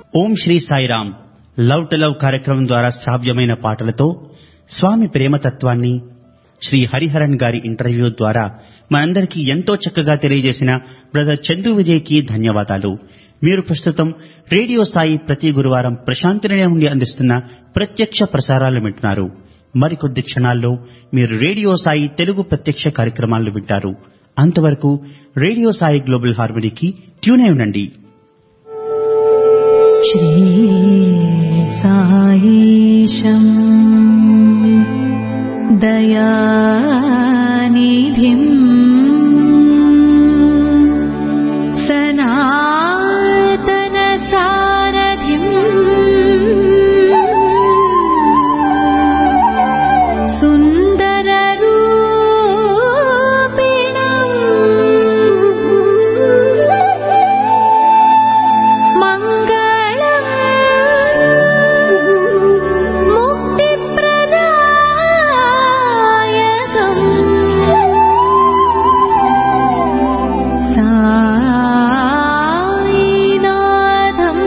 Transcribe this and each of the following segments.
Om Shri Sairam love to love కార్యక్రమం ద్వారా శ్రావ్యమైన పాటలతో స్వామి ప్రేమతత్వాన్ని శ్రీ హరిహరన్ గారి ఇంటర్వ్యూ ద్వారా మనందరికీ ఎంతో చక్కగా తెలియజేసిన బ్రదర్ చందు విజయ్కి ధన్యవాదాలు మీరు ప్రస్తుతం రేడియో సాయి ప్రతి గురువారం ప్రశాంతి నిలయం నుండి అందిస్తున్న ప్రత్యక్ష ప్రసారాలు వింటున్నారు మరికొద్ది క్షణాల్లో మీరు రేడియో సాయి తెలుగు ప్రత్యక్ష కార్యక్రమాలను వింటారు అంతవరకు రేడియో సాయి గ్లోబల్ హార్మనీకి ట్యూన్ అయి ఉండండి श्रीसायीशम् दयानिधिम् सनातनसारथिम् सुन्दररूपिणम् मङ्गलम् मुक्तिप्रदायकम् सायिनाथम्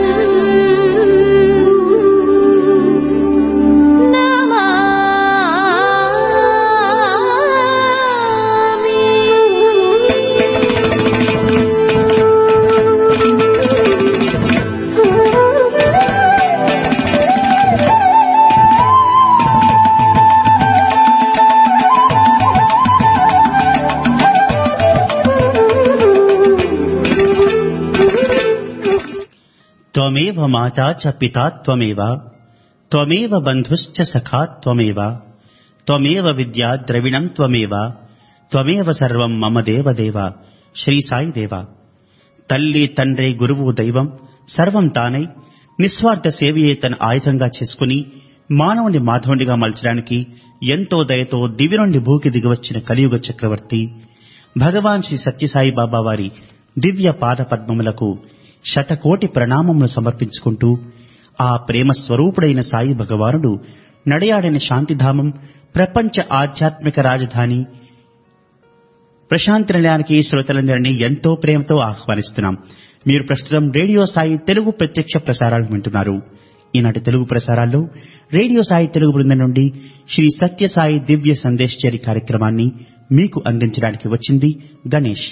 త్వమేవ మాతా చ పితా త్వమేవ త్వమేవ బంధుశ్చ సఖా త్వమేవ త్వమేవ విద్యా ద్రవిణం త్వమేవ త్వమేవ సర్వం మమ దేవదేవ శ్రీ సాయి దేవ తల్లి తండ్రి గురువు దైవం సర్వం తానై నిస్వార్థ సేవయే తన ఆయుధంగా చేసుకుని మానవుని మాధవునిగా మలచడానికి ఎంతో దయతో దివి నుండి భూకి దిగివచ్చిన కలియుగ చక్రవర్తి భగవాన్ శ్రీ సత్యసాయి బాబా వారి దివ్య పాద పద్మములకు శతకోటి ప్రణామములు సమర్పించుకుంటూ ఆ ప్రేమ స్వరూపుడైన సాయి భగవానుడు నడయాడిన శాంతిధామం ప్రపంచ ఆధ్యాత్మిక రాజధాని ప్రశాంతి నిలయానికి శ్రోతలందరినీ ఎంతో ప్రేమతో ఆహ్వానిస్తున్నాం మీరు ప్రస్తుతం రేడియో సాయి తెలుగు ప్రత్యక్ష ప్రసారాలు వింటున్నారు ఈనాటి తెలుగు ప్రసారాల్లో రేడియో సాయి తెలుగు బృందం నుండి శ్రీ సత్యసాయి దివ్య సందేశ్చరి కార్యక్రమాన్ని మీకు అందించడానికి వచ్చింది గణేష్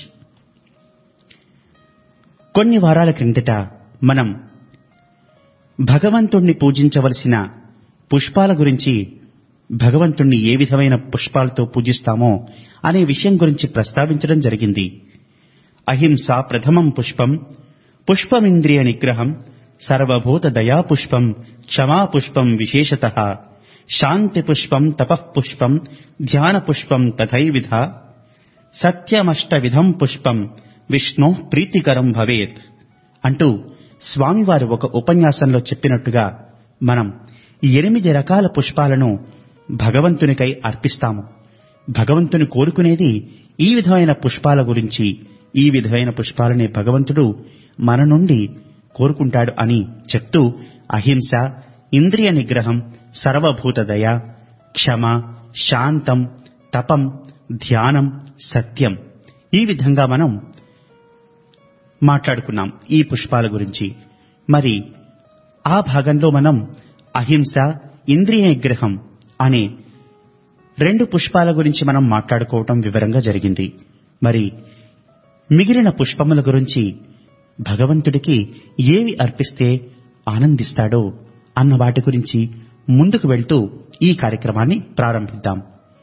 కొన్ని వారాల క్రిందట మనం భగవంతుణ్ణి పూజించవలసిన పుష్పాల గురించి భగవంతుణ్ణి ఏ విధమైన పుష్పాలతో పూజిస్తామో అనే విషయం గురించి ప్రస్తావించడం జరిగింది అహింస ప్రథమం పుష్పం పుష్పమింద్రియ నిగ్రహం సర్వభూత దయా పుష్పం క్షమా పుష్పం విశేషత శాంతి పుష్పం తపః పుష్పం ధ్యాన పుష్పం తథైవిధ సత్యమష్టవిధం పుష్పం విష్ణు ప్రీతికరం భవేత్ అంటూ స్వామివారు ఒక ఉపన్యాసంలో చెప్పినట్టుగా మనం ఈ ఎనిమిది రకాల పుష్పాలను భగవంతునికై అర్పిస్తాము భగవంతుని కోరుకునేది ఈ విధమైన పుష్పాల గురించి ఈ విధమైన పుష్పాలనే భగవంతుడు మన నుండి కోరుకుంటాడు అని చెప్తూ అహింస ఇంద్రియ నిగ్రహం సర్వభూత దయ క్షమ శాంతం తపం ధ్యానం సత్యం ఈ విధంగా మనం మాట్లాడుకున్నాం ఈ పుష్పాల గురించి మరి ఆ భాగంలో మనం అహింస ఇంద్రియ నిగ్రహం అనే రెండు పుష్పాల గురించి మనం మాట్లాడుకోవటం వివరంగా జరిగింది మరి మిగిలిన పుష్పముల గురించి భగవంతుడికి ఏవి అర్పిస్తే ఆనందిస్తాడో అన్న వాటి గురించి ముందుకు వెళ్తూ ఈ కార్యక్రమాన్ని ప్రారంభిద్దాం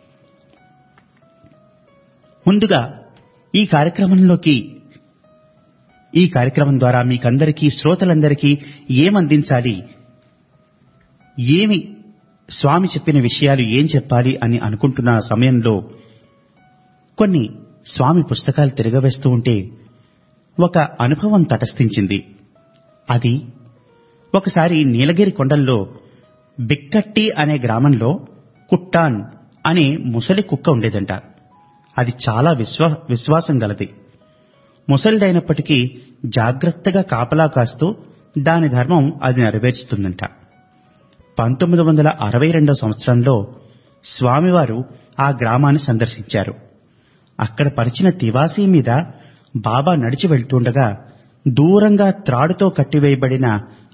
ముందుగా ఈ కార్యక్రమంలోకి ఈ కార్యక్రమం ద్వారా మీకందరికీ శ్రోతలందరికీ ఏమందించాలి ఏమి స్వామి చెప్పిన విషయాలు ఏం చెప్పాలి అని అనుకుంటున్న సమయంలో కొన్ని స్వామి పుస్తకాలు తిరగవేస్తూ ఉంటే ఒక అనుభవం తటస్థించింది అది ఒకసారి నీలగిరి కొండల్లో బిక్కట్టి అనే గ్రామంలో కుట్టాన్ అనే ముసలి కుక్క ఉండేదంట అది చాలా విశ్వ విశ్వాసం గలది ముసలిదైనప్పటికీ జాగ్రత్తగా కాపలా కాస్తూ దాని ధర్మం అది నెరవేర్చుతుందంట పంతొమ్మిది వందల అరవై రెండవ సంవత్సరంలో స్వామివారు ఆ గ్రామాన్ని సందర్శించారు అక్కడ పరిచిన తివాసీ మీద బాబా నడిచి వెళ్తుండగా దూరంగా త్రాడుతో కట్టివేయబడిన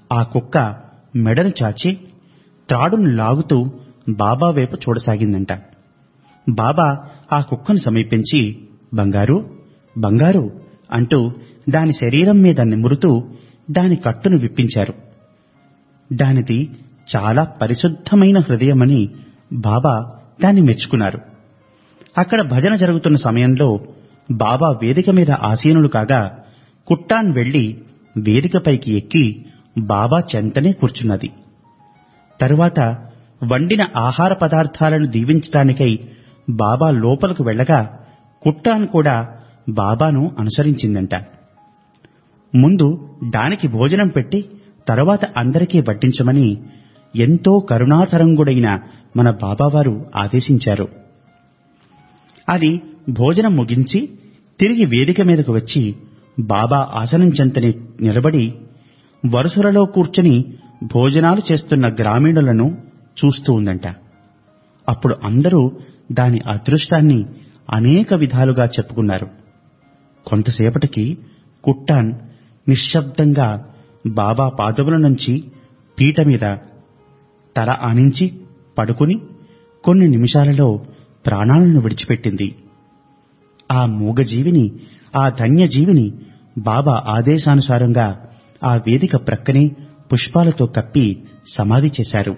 ఆ కుక్క మెడను చాచి త్రాడును లాగుతూ బాబా వైపు చూడసాగిందంట బాబా ఆ కుక్కను సమీపించి బంగారు బంగారు అంటూ దాని శరీరం మీద నిమురుతూ దాని కట్టును విప్పించారు దానిది చాలా పరిశుద్ధమైన హృదయమని బాబా దాన్ని మెచ్చుకున్నారు అక్కడ భజన జరుగుతున్న సమయంలో బాబా వేదిక మీద ఆసీనులు కాగా కుట్టాన్ వెళ్లి వేదికపైకి ఎక్కి బాబా చెంతనే కూర్చున్నది తరువాత వండిన ఆహార పదార్థాలను దీవించటానికై బాబా లోపలకు వెళ్ళగా కుట్టాన్ కూడా బాబాను అనుసరించిందంట ముందు దానికి భోజనం పెట్టి తరువాత అందరికీ వడ్డించమని ఎంతో కరుణాతరంగుడైన మన బాబావారు ఆదేశించారు అది భోజనం ముగించి తిరిగి వేదిక మీదకు వచ్చి బాబా ఆసనం చెంతని నిలబడి వరుసలలో కూర్చుని భోజనాలు చేస్తున్న గ్రామీణులను చూస్తూ ఉందంట అప్పుడు అందరూ దాని అదృష్టాన్ని అనేక విధాలుగా చెప్పుకున్నారు కొంతసేపటికి కుట్టాన్ నిశ్శబ్దంగా బాబా పాదముల నుంచి పీట మీద తల ఆనించి పడుకుని కొన్ని నిమిషాలలో ప్రాణాలను విడిచిపెట్టింది ఆ మూగజీవిని ఆ ధన్యజీవిని బాబా ఆదేశానుసారంగా ఆ వేదిక ప్రక్కనే పుష్పాలతో కప్పి సమాధి చేశారు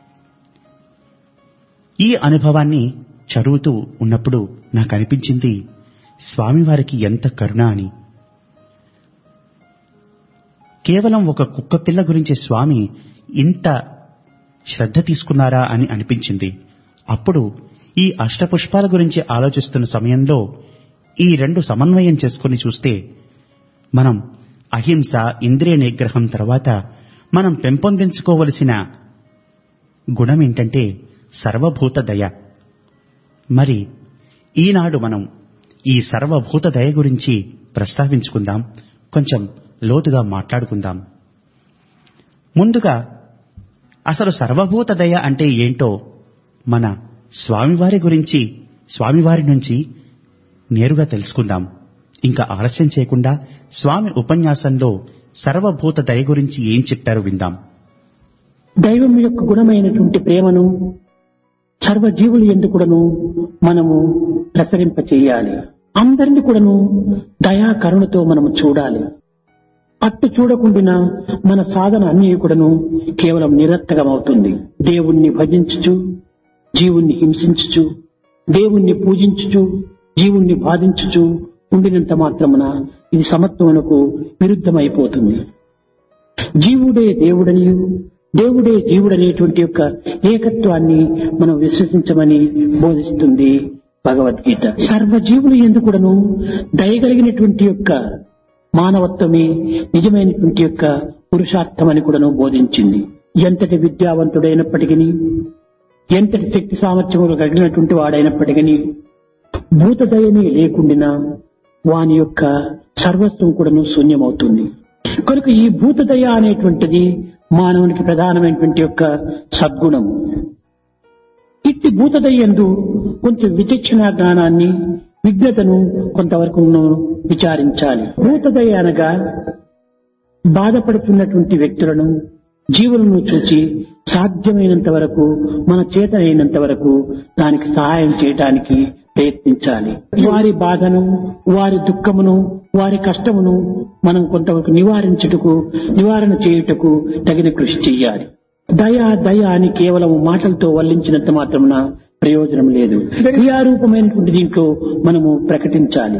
ఈ అనుభవాన్ని చదువుతూ ఉన్నప్పుడు నాకు అనిపించింది స్వామివారికి ఎంత కరుణ అని కేవలం ఒక కుక్క పిల్ల గురించి స్వామి ఇంత శ్రద్ధ తీసుకున్నారా అని అనిపించింది అప్పుడు ఈ అష్టపుష్పాల గురించి ఆలోచిస్తున్న సమయంలో ఈ రెండు సమన్వయం చేసుకుని చూస్తే మనం అహింస ఇంద్రియ నిగ్రహం తర్వాత మనం పెంపొందించుకోవలసిన గుణం ఏంటంటే సర్వభూత దయ మరి ఈనాడు మనం ఈ సర్వభూత దయ గురించి ప్రస్తావించుకుందాం కొంచెం లోతుగా మాట్లాడుకుందాం ముందుగా అసలు సర్వభూత దయ అంటే ఏంటో మన స్వామివారి గురించి స్వామివారి నుంచి నేరుగా తెలుసుకుందాం ఇంకా ఆలస్యం చేయకుండా స్వామి ఉపన్యాసంలో సర్వభూత దయ గురించి ఏం చెప్పారో విందాం దైవం యొక్క గుణమైనటువంటి ప్రేమను సర్వజీవులు ఎందుకుడను మనము ప్రసరింప చేయాలి అందరిని కూడాను దయా కరుణతో మనము చూడాలి అట్టు చూడకుండా మన సాధన అన్ని కూడాను కేవలం నిరర్థకమవుతుంది దేవుణ్ణి భజించుచు జీవుణ్ణి హింసించుచు దేవుణ్ణి పూజించుచు జీవుణ్ణి బాధించుచు ఉండినంత మాత్రమున ఇది సమత్వమునకు విరుద్ధమైపోతుంది జీవుడే దేవుడనియు దేవుడే జీవుడనేటువంటి యొక్క ఏకత్వాన్ని మనం విశ్వసించమని బోధిస్తుంది భగవద్గీత సర్వజీవులు ఎందుకుడను దయగలిగినటువంటి యొక్క మానవత్వమే నిజమైనటువంటి యొక్క పురుషార్థమని కూడాను బోధించింది ఎంతటి విద్యావంతుడైనప్పటికీ ఎంతటి శక్తి సామర్థ్యములు కలిగినటువంటి వాడైనప్పటికీ భూతదయమే లేకుండినా వాని యొక్క సర్వస్వం కూడాను శూన్యమవుతుంది కనుక ఈ భూతదయ అనేటువంటిది మానవునికి ప్రధానమైనటువంటి యొక్క సద్గుణము ఇట్టి భూతదయ్యందు కొంచెం విచక్షణ జ్ఞానాన్ని విజ్ఞతను కొంతవరకు విచారించాలి భూతదయ అనగా బాధపడుతున్నటువంటి వ్యక్తులను జీవులను చూచి సాధ్యమైనంత వరకు మన చేతనైనంత వరకు దానికి సహాయం చేయటానికి ప్రయత్నించాలి వారి బాధను వారి దుఃఖమును వారి కష్టమును మనం కొంతవరకు నివారించుటకు నివారణ చేయుటకు తగిన కృషి చెయ్యాలి దయ దయ అని కేవలం మాటలతో వల్లించినంత మాత్రమున ప్రయోజనం లేదు క్రియారూపమైనటువంటి దీంట్లో మనము ప్రకటించాలి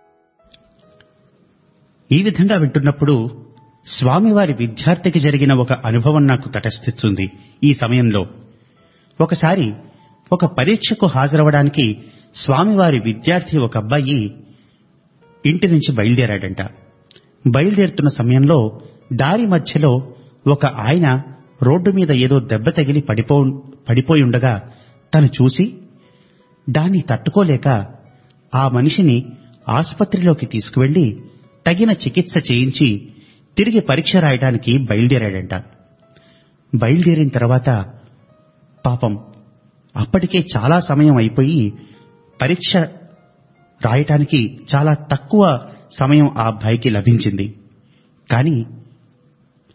ఈ విధంగా వింటున్నప్పుడు స్వామివారి విద్యార్థికి జరిగిన ఒక అనుభవం నాకు తటస్థిస్తుంది ఈ సమయంలో ఒకసారి ఒక పరీక్షకు హాజరవడానికి స్వామివారి విద్యార్థి ఒక అబ్బాయి ఇంటి నుంచి బయలుదేరాడంట బయలుదేరుతున్న సమయంలో దారి మధ్యలో ఒక ఆయన రోడ్డు మీద ఏదో దెబ్బ తగిలి పడిపో పడిపోయి ఉండగా తను చూసి దాన్ని తట్టుకోలేక ఆ మనిషిని ఆసుపత్రిలోకి తీసుకువెళ్లి తగిన చికిత్స చేయించి తిరిగి పరీక్ష రాయడానికి బయలుదేరాడంట బయలుదేరిన తర్వాత పాపం అప్పటికే చాలా సమయం అయిపోయి పరీక్ష రాయటానికి చాలా తక్కువ సమయం ఆ అబ్బాయికి లభించింది కానీ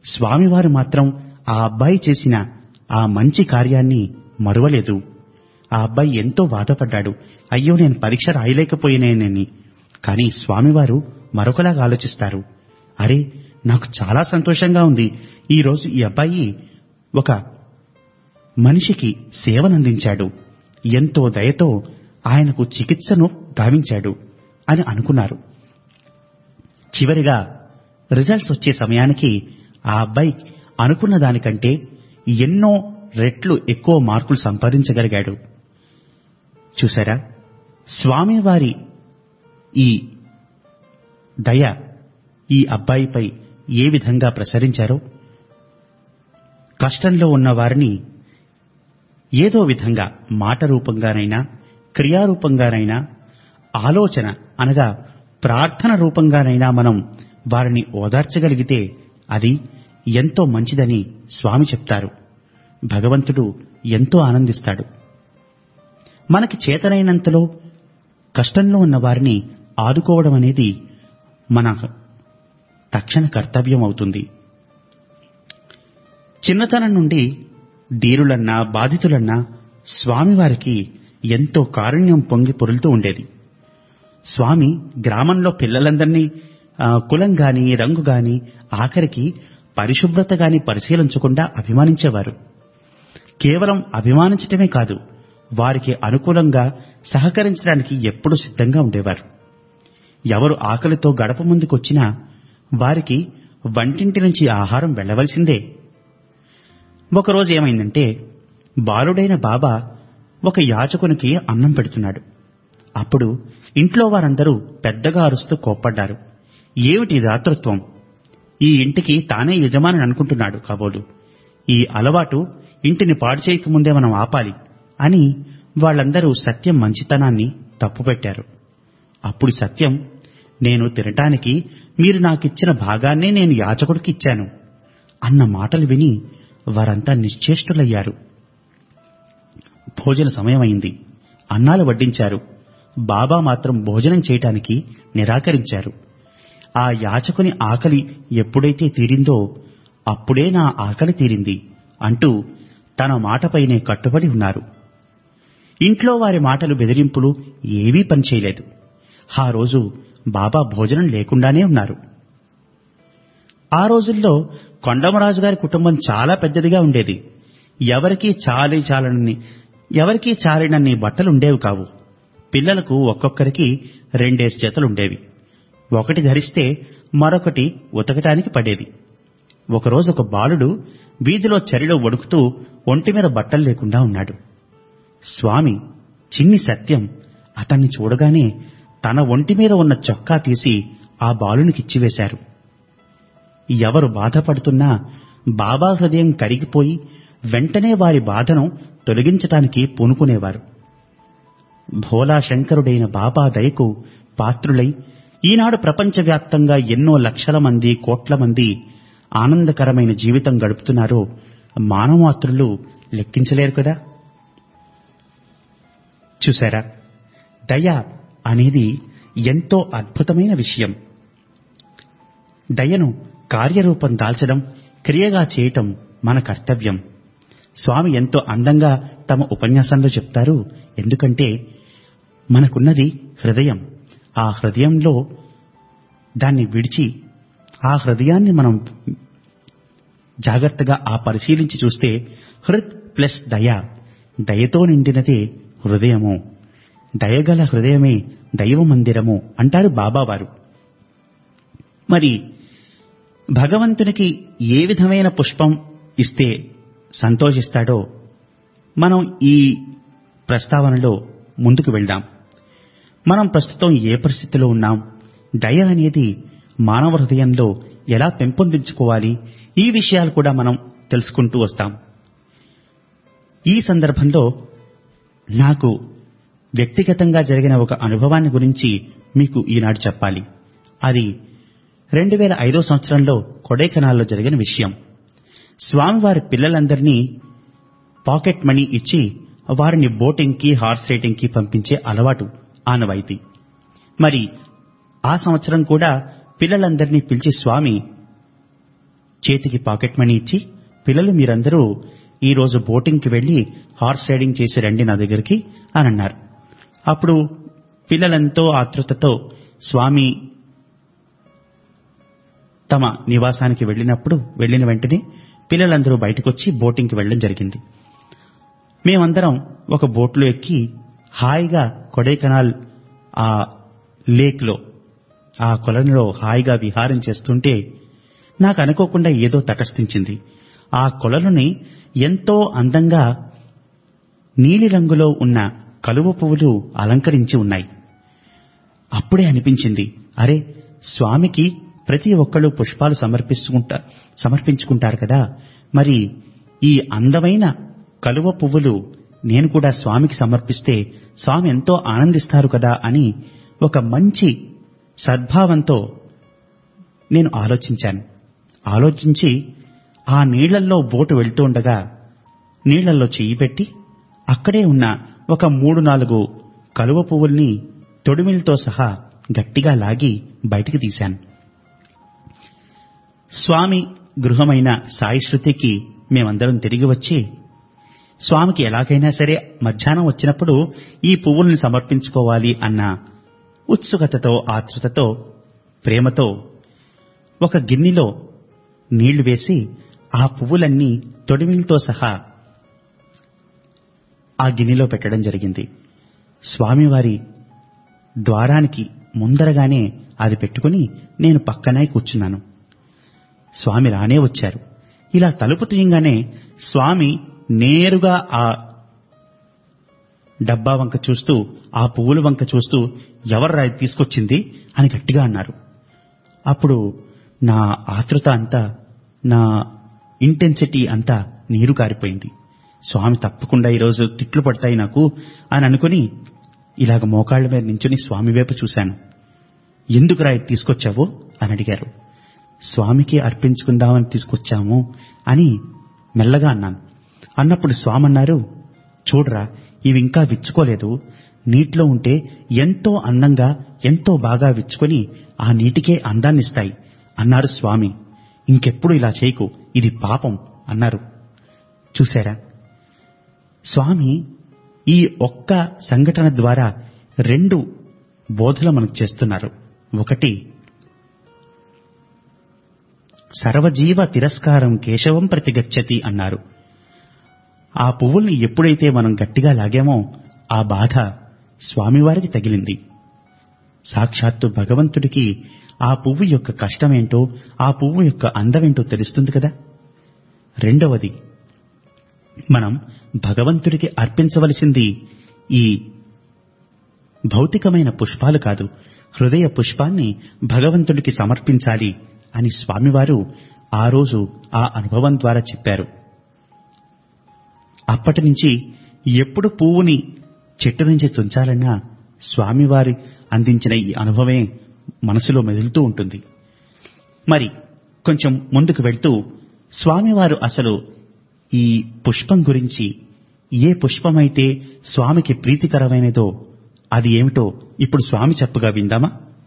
స్వామివారు మాత్రం ఆ అబ్బాయి చేసిన ఆ మంచి కార్యాన్ని మరువలేదు ఆ అబ్బాయి ఎంతో బాధపడ్డాడు అయ్యో నేను పరీక్ష రాయలేకపోయినేనని కానీ స్వామివారు మరొకలాగా ఆలోచిస్తారు అరే నాకు చాలా సంతోషంగా ఉంది ఈరోజు ఈ అబ్బాయి ఒక మనిషికి సేవనందించాడు ఎంతో దయతో ఆయనకు చికిత్సను గావించాడు అని అనుకున్నారు చివరిగా రిజల్ట్స్ వచ్చే సమయానికి ఆ అబ్బాయి అనుకున్న దానికంటే ఎన్నో రెట్లు ఎక్కువ మార్కులు సంపాదించగలిగాడు చూసారా స్వామివారి ఈ దయ ఈ అబ్బాయిపై ఏ విధంగా ప్రసరించారో కష్టంలో ఉన్న వారిని ఏదో విధంగా మాట రూపంగానైనా క్రియారూపంగానైనా ఆలోచన అనగా ప్రార్థన రూపంగానైనా మనం వారిని ఓదార్చగలిగితే అది ఎంతో మంచిదని స్వామి చెప్తారు భగవంతుడు ఎంతో ఆనందిస్తాడు మనకి చేతనైనంతలో కష్టంలో ఉన్న వారిని ఆదుకోవడం అనేది మన తక్షణ కర్తవ్యం అవుతుంది చిన్నతనం నుండి ధీరులన్నా బాధితులన్నా స్వామివారికి ఎంతో కారుణ్యం పొంగి పొరులుతూ ఉండేది స్వామి గ్రామంలో పిల్లలందరినీ ఆ, కులం గాని రంగు గాని ఆఖరికి పరిశుభ్రత గాని పరిశీలించకుండా అభిమానించేవారు కేవలం అభిమానించటమే కాదు వారికి అనుకూలంగా సహకరించడానికి ఎప్పుడూ సిద్ధంగా ఉండేవారు ఎవరు ఆకలితో గడప ముందుకొచ్చినా వారికి వంటింటి నుంచి ఆహారం వెళ్ళవలసిందే ఒకరోజు ఏమైందంటే బాలుడైన బాబా ఒక యాచకునికి అన్నం పెడుతున్నాడు అప్పుడు ఇంట్లో వారందరూ పెద్దగా అరుస్తూ కోప్పడ్డారు ఏమిటి దాతృత్వం ఈ ఇంటికి తానే యజమాని అనుకుంటున్నాడు కాబోలు ఈ అలవాటు ఇంటిని పాడు చేయకముందే మనం ఆపాలి అని వాళ్ళందరూ సత్యం మంచితనాన్ని తప్పుపెట్టారు అప్పుడు సత్యం నేను తినటానికి మీరు నాకిచ్చిన భాగాన్నే నేను యాచకుడికి ఇచ్చాను అన్న మాటలు విని వారంతా నిశ్చేష్టులయ్యారు భోజన సమయమైంది అన్నాలు వడ్డించారు బాబా మాత్రం భోజనం చేయటానికి నిరాకరించారు ఆ యాచకుని ఆకలి ఎప్పుడైతే తీరిందో అప్పుడే నా ఆకలి తీరింది అంటూ తన మాటపైనే కట్టుబడి ఉన్నారు ఇంట్లో వారి మాటలు బెదిరింపులు ఏవీ పనిచేయలేదు ఆ రోజు బాబా భోజనం లేకుండానే ఉన్నారు ఆ రోజుల్లో కొండమరాజు గారి కుటుంబం చాలా పెద్దదిగా ఉండేది ఎవరికీ చాలి చాలనని ఎవరికీ చాలినన్ని బట్టలుండేవి కావు పిల్లలకు ఒక్కొక్కరికి రెండేసి జతలుండేవి ఒకటి ధరిస్తే మరొకటి ఉతకటానికి పడేది ఒకరోజు ఒక బాలుడు వీధిలో చరిలో వణుకుతూ ఒంటి మీద బట్టలు లేకుండా ఉన్నాడు స్వామి చిన్ని సత్యం అతన్ని చూడగానే తన ఒంటి మీద ఉన్న చొక్కా తీసి ఆ బాలునికిచ్చివేశారు ఎవరు బాధపడుతున్నా బాబా హృదయం కరిగిపోయి వెంటనే వారి బాధను తొలగించటానికి పూనుకునేవారు భోలా శంకరుడైన బాబా దయకు పాత్రులై ఈనాడు ప్రపంచవ్యాప్తంగా ఎన్నో లక్షల మంది కోట్ల మంది ఆనందకరమైన జీవితం గడుపుతున్నారో మానవమాత్రులు లెక్కించలేరు కదా చూసారా దయ అనేది ఎంతో అద్భుతమైన విషయం దయను కార్యరూపం దాల్చడం క్రియగా చేయటం మన కర్తవ్యం స్వామి ఎంతో అందంగా తమ ఉపన్యాసంలో చెప్తారు ఎందుకంటే మనకున్నది హృదయం ఆ హృదయంలో దాన్ని విడిచి ఆ హృదయాన్ని మనం జాగ్రత్తగా ఆ పరిశీలించి చూస్తే హృత్ ప్లస్ దయ దయతో నిండినదే హృదయము దయగల హృదయమే దైవ మందిరము అంటారు బాబావారు మరి భగవంతునికి ఏ విధమైన పుష్పం ఇస్తే సంతోషిస్తాడో మనం ఈ ప్రస్తావనలో ముందుకు వెళ్దాం మనం ప్రస్తుతం ఏ పరిస్థితిలో ఉన్నాం దయ అనేది మానవ హృదయంలో ఎలా పెంపొందించుకోవాలి ఈ విషయాలు కూడా మనం తెలుసుకుంటూ వస్తాం ఈ సందర్భంలో నాకు వ్యక్తిగతంగా జరిగిన ఒక అనుభవాన్ని గురించి మీకు ఈనాడు చెప్పాలి అది రెండు వేల ఐదో సంవత్సరంలో కొడైకెనాల్లో జరిగిన విషయం స్వామివారి పిల్లలందరినీ పాకెట్ మనీ ఇచ్చి వారిని బోటింగ్కి హార్స్ రైడింగ్కి పంపించే అలవాటు ఆనవాయితీ మరి ఆ సంవత్సరం కూడా పిల్లలందరినీ పిలిచి స్వామి చేతికి పాకెట్ మనీ ఇచ్చి పిల్లలు మీరందరూ ఈ రోజు బోటింగ్కి వెళ్లి హార్స్ రైడింగ్ చేసి రండి నా దగ్గరికి అని అన్నారు అప్పుడు పిల్లలెంతో ఆతృతతో స్వామి తమ నివాసానికి వెళ్ళినప్పుడు వెళ్ళిన వెంటనే పిల్లలందరూ బయటకొచ్చి బోటింగ్కి వెళ్ళడం జరిగింది మేమందరం ఒక బోట్లో ఎక్కి హాయిగా కొడైకెనాల్ ఆ లేక్లో ఆ కొలనులో హాయిగా విహారం చేస్తుంటే నాకు అనుకోకుండా ఏదో తటస్థించింది ఆ కొలనుని ఎంతో అందంగా నీలిరంగులో ఉన్న కలువ పువ్వులు అలంకరించి ఉన్నాయి అప్పుడే అనిపించింది అరే స్వామికి ప్రతి ఒక్కళ్ళు పుష్పాలు సమర్పిస్తుంటా సమర్పించుకుంటారు కదా మరి ఈ అందమైన కలువ పువ్వులు నేను కూడా స్వామికి సమర్పిస్తే స్వామి ఎంతో ఆనందిస్తారు కదా అని ఒక మంచి సద్భావంతో నేను ఆలోచించాను ఆలోచించి ఆ నీళ్లల్లో బోటు వెళ్తూ ఉండగా నీళ్లలో చెయ్యి పెట్టి అక్కడే ఉన్న ఒక మూడు నాలుగు కలువ పువ్వుల్ని తొడిమిలతో సహా గట్టిగా లాగి బయటికి తీశాను స్వామి గృహమైన సాయి శృతికి మేమందరం తిరిగి వచ్చి స్వామికి ఎలాగైనా సరే మధ్యాహ్నం వచ్చినప్పుడు ఈ పువ్వుల్ని సమర్పించుకోవాలి అన్న ఉత్సుకతతో ఆతృతతో ప్రేమతో ఒక గిన్నెలో నీళ్లు వేసి ఆ పువ్వులన్నీ తొడిమిలతో సహా ఆ గిన్నెలో పెట్టడం జరిగింది స్వామివారి ద్వారానికి ముందరగానే అది పెట్టుకుని నేను పక్కనే కూర్చున్నాను స్వామి రానే వచ్చారు ఇలా తలుపు తీయంగానే స్వామి నేరుగా ఆ డబ్బా వంక చూస్తూ ఆ పువ్వుల వంక చూస్తూ ఎవర్రా ఇది తీసుకొచ్చింది అని గట్టిగా అన్నారు అప్పుడు నా ఆతృత అంతా నా ఇంటెన్సిటీ అంతా నీరు కారిపోయింది స్వామి తప్పకుండా ఈరోజు తిట్లు పడతాయి నాకు అని అనుకుని ఇలాగ మోకాళ్ల మీద నించుని స్వామి వైపు చూశాను ఎందుకు రాయి తీసుకొచ్చావు అని అడిగారు స్వామికి అర్పించుకుందామని తీసుకొచ్చాము అని మెల్లగా అన్నాను అన్నప్పుడు స్వామి అన్నారు చూడరా ఇవి ఇంకా విచ్చుకోలేదు నీటిలో ఉంటే ఎంతో అందంగా ఎంతో బాగా విచ్చుకొని ఆ నీటికే అందాన్నిస్తాయి అన్నారు స్వామి ఇంకెప్పుడు ఇలా చేయకు ఇది పాపం అన్నారు చూశారా స్వామి ఈ ఒక్క సంఘటన ద్వారా రెండు బోధలు మనకు చేస్తున్నారు ఒకటి సర్వజీవ తిరస్కారం కేశవం ప్రతిగచ్చతి అన్నారు ఆ పువ్వుల్ని ఎప్పుడైతే మనం గట్టిగా లాగామో ఆ బాధ స్వామివారికి తగిలింది సాక్షాత్తు భగవంతుడికి ఆ పువ్వు యొక్క కష్టమేంటో ఆ పువ్వు యొక్క అందమేంటో తెలుస్తుంది కదా రెండవది మనం భగవంతుడికి అర్పించవలసింది ఈ భౌతికమైన పుష్పాలు కాదు హృదయ పుష్పాన్ని భగవంతుడికి సమర్పించాలి అని స్వామివారు ఆ రోజు ఆ అనుభవం ద్వారా చెప్పారు అప్పటి నుంచి ఎప్పుడు పువ్వుని చెట్టు నుంచి తుంచాలన్నా స్వామివారి అందించిన ఈ అనుభవమే మనసులో మెదులుతూ ఉంటుంది మరి కొంచెం ముందుకు వెళ్తూ స్వామివారు అసలు ఈ పుష్పం గురించి ఏ పుష్పమైతే స్వామికి ప్రీతికరమైనదో అది ఏమిటో ఇప్పుడు స్వామి చెప్పగా విందామా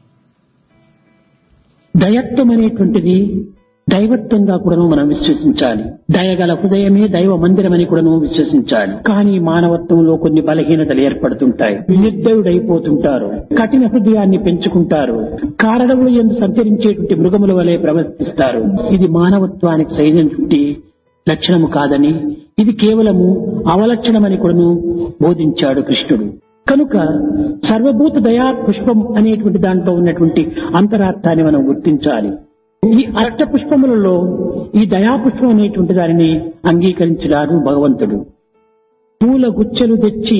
దయత్వం అనేటువంటిది దైవత్వంగా కూడాను మనం విశ్వసించాలి దయగల హృదయమే దైవ మందిరమని కూడాను విశ్వసించాలి కానీ మానవత్వంలో కొన్ని బలహీనతలు ఏర్పడుతుంటాయి నిర్దయుడైపోతుంటారు కఠిన హృదయాన్ని పెంచుకుంటారు కారడవులు ఎందు సంచరించేటువంటి మృగముల వలె ప్రవర్తిస్తారు ఇది మానవత్వానికి సరైనటువంటి లక్షణము కాదని ఇది కేవలము అవలక్షణమని కూడాను బోధించాడు కృష్ణుడు కనుక సర్వభూత దయా పుష్పం అనేటువంటి దాంట్లో ఉన్నటువంటి అంతరార్థాన్ని మనం గుర్తించాలి ఈ అష్ట పుష్పములలో ఈ దయాపుష్పం అనేటువంటి దానిని అంగీకరించినాడు భగవంతుడు పూల గుచ్చెలు తెచ్చి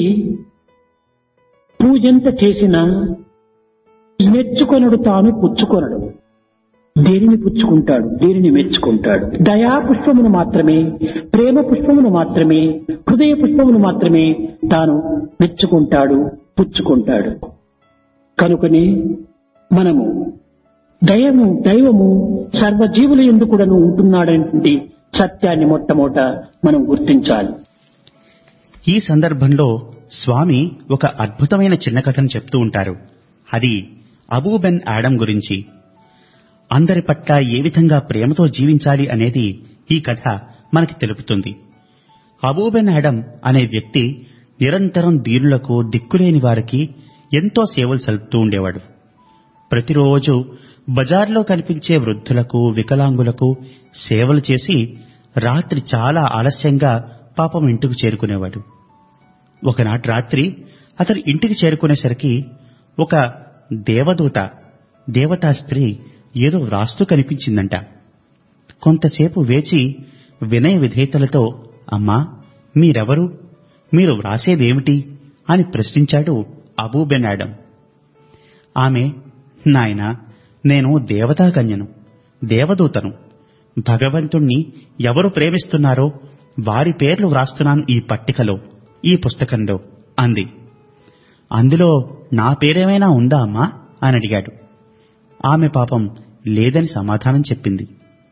పూజంత చేసిన మెచ్చుకొనడు తాను పుచ్చుకొనడు దేనిని పుచ్చుకుంటాడు దేనిని మెచ్చుకుంటాడు దయా పుష్పమును మాత్రమే ప్రేమ పుష్పమును మాత్రమే హృదయ పుష్పమును మాత్రమే తాను మెచ్చుకుంటాడు పుచ్చుకుంటాడు కనుకనే మనము దయము దైవము సర్వజీవుల ఎందు కూడాను ఉంటున్నాడనేటువంటి సత్యాన్ని మొట్టమొదట మనం గుర్తించాలి ఈ సందర్భంలో స్వామి ఒక అద్భుతమైన చిన్న కథను చెప్తూ ఉంటారు అది అబూబెన్ ఆడమ్ గురించి అందరి పట్ల ఏ విధంగా ప్రేమతో జీవించాలి అనేది ఈ కథ మనకి తెలుపుతుంది అబూబెన్ ఆడమ్ అనే వ్యక్తి నిరంతరం దీనులకు దిక్కులేని వారికి ఎంతో సేవలు సలుపుతూ ఉండేవాడు ప్రతిరోజు బజార్లో కనిపించే వృద్ధులకు వికలాంగులకు సేవలు చేసి రాత్రి చాలా ఆలస్యంగా పాపం ఇంటికి చేరుకునేవాడు ఒకనాటి రాత్రి అతను ఇంటికి చేరుకునేసరికి ఒక దేవదూత దేవతా స్త్రీ ఏదో వ్రాస్తూ కనిపించిందంట కొంతసేపు వేచి వినయ విధేయతలతో అమ్మా మీరెవరు మీరు వ్రాసేదేమిటి అని ప్రశ్నించాడు అబూబెన్ ఆడమ్ ఆమె నాయనా నేను దేవతా కన్యను దేవదూతను భగవంతుణ్ణి ఎవరు ప్రేమిస్తున్నారో వారి పేర్లు వ్రాస్తున్నాను ఈ పట్టికలో ఈ పుస్తకంలో అంది అందులో నా పేరేమైనా ఉందా అమ్మా అని అడిగాడు ఆమె పాపం లేదని సమాధానం చెప్పింది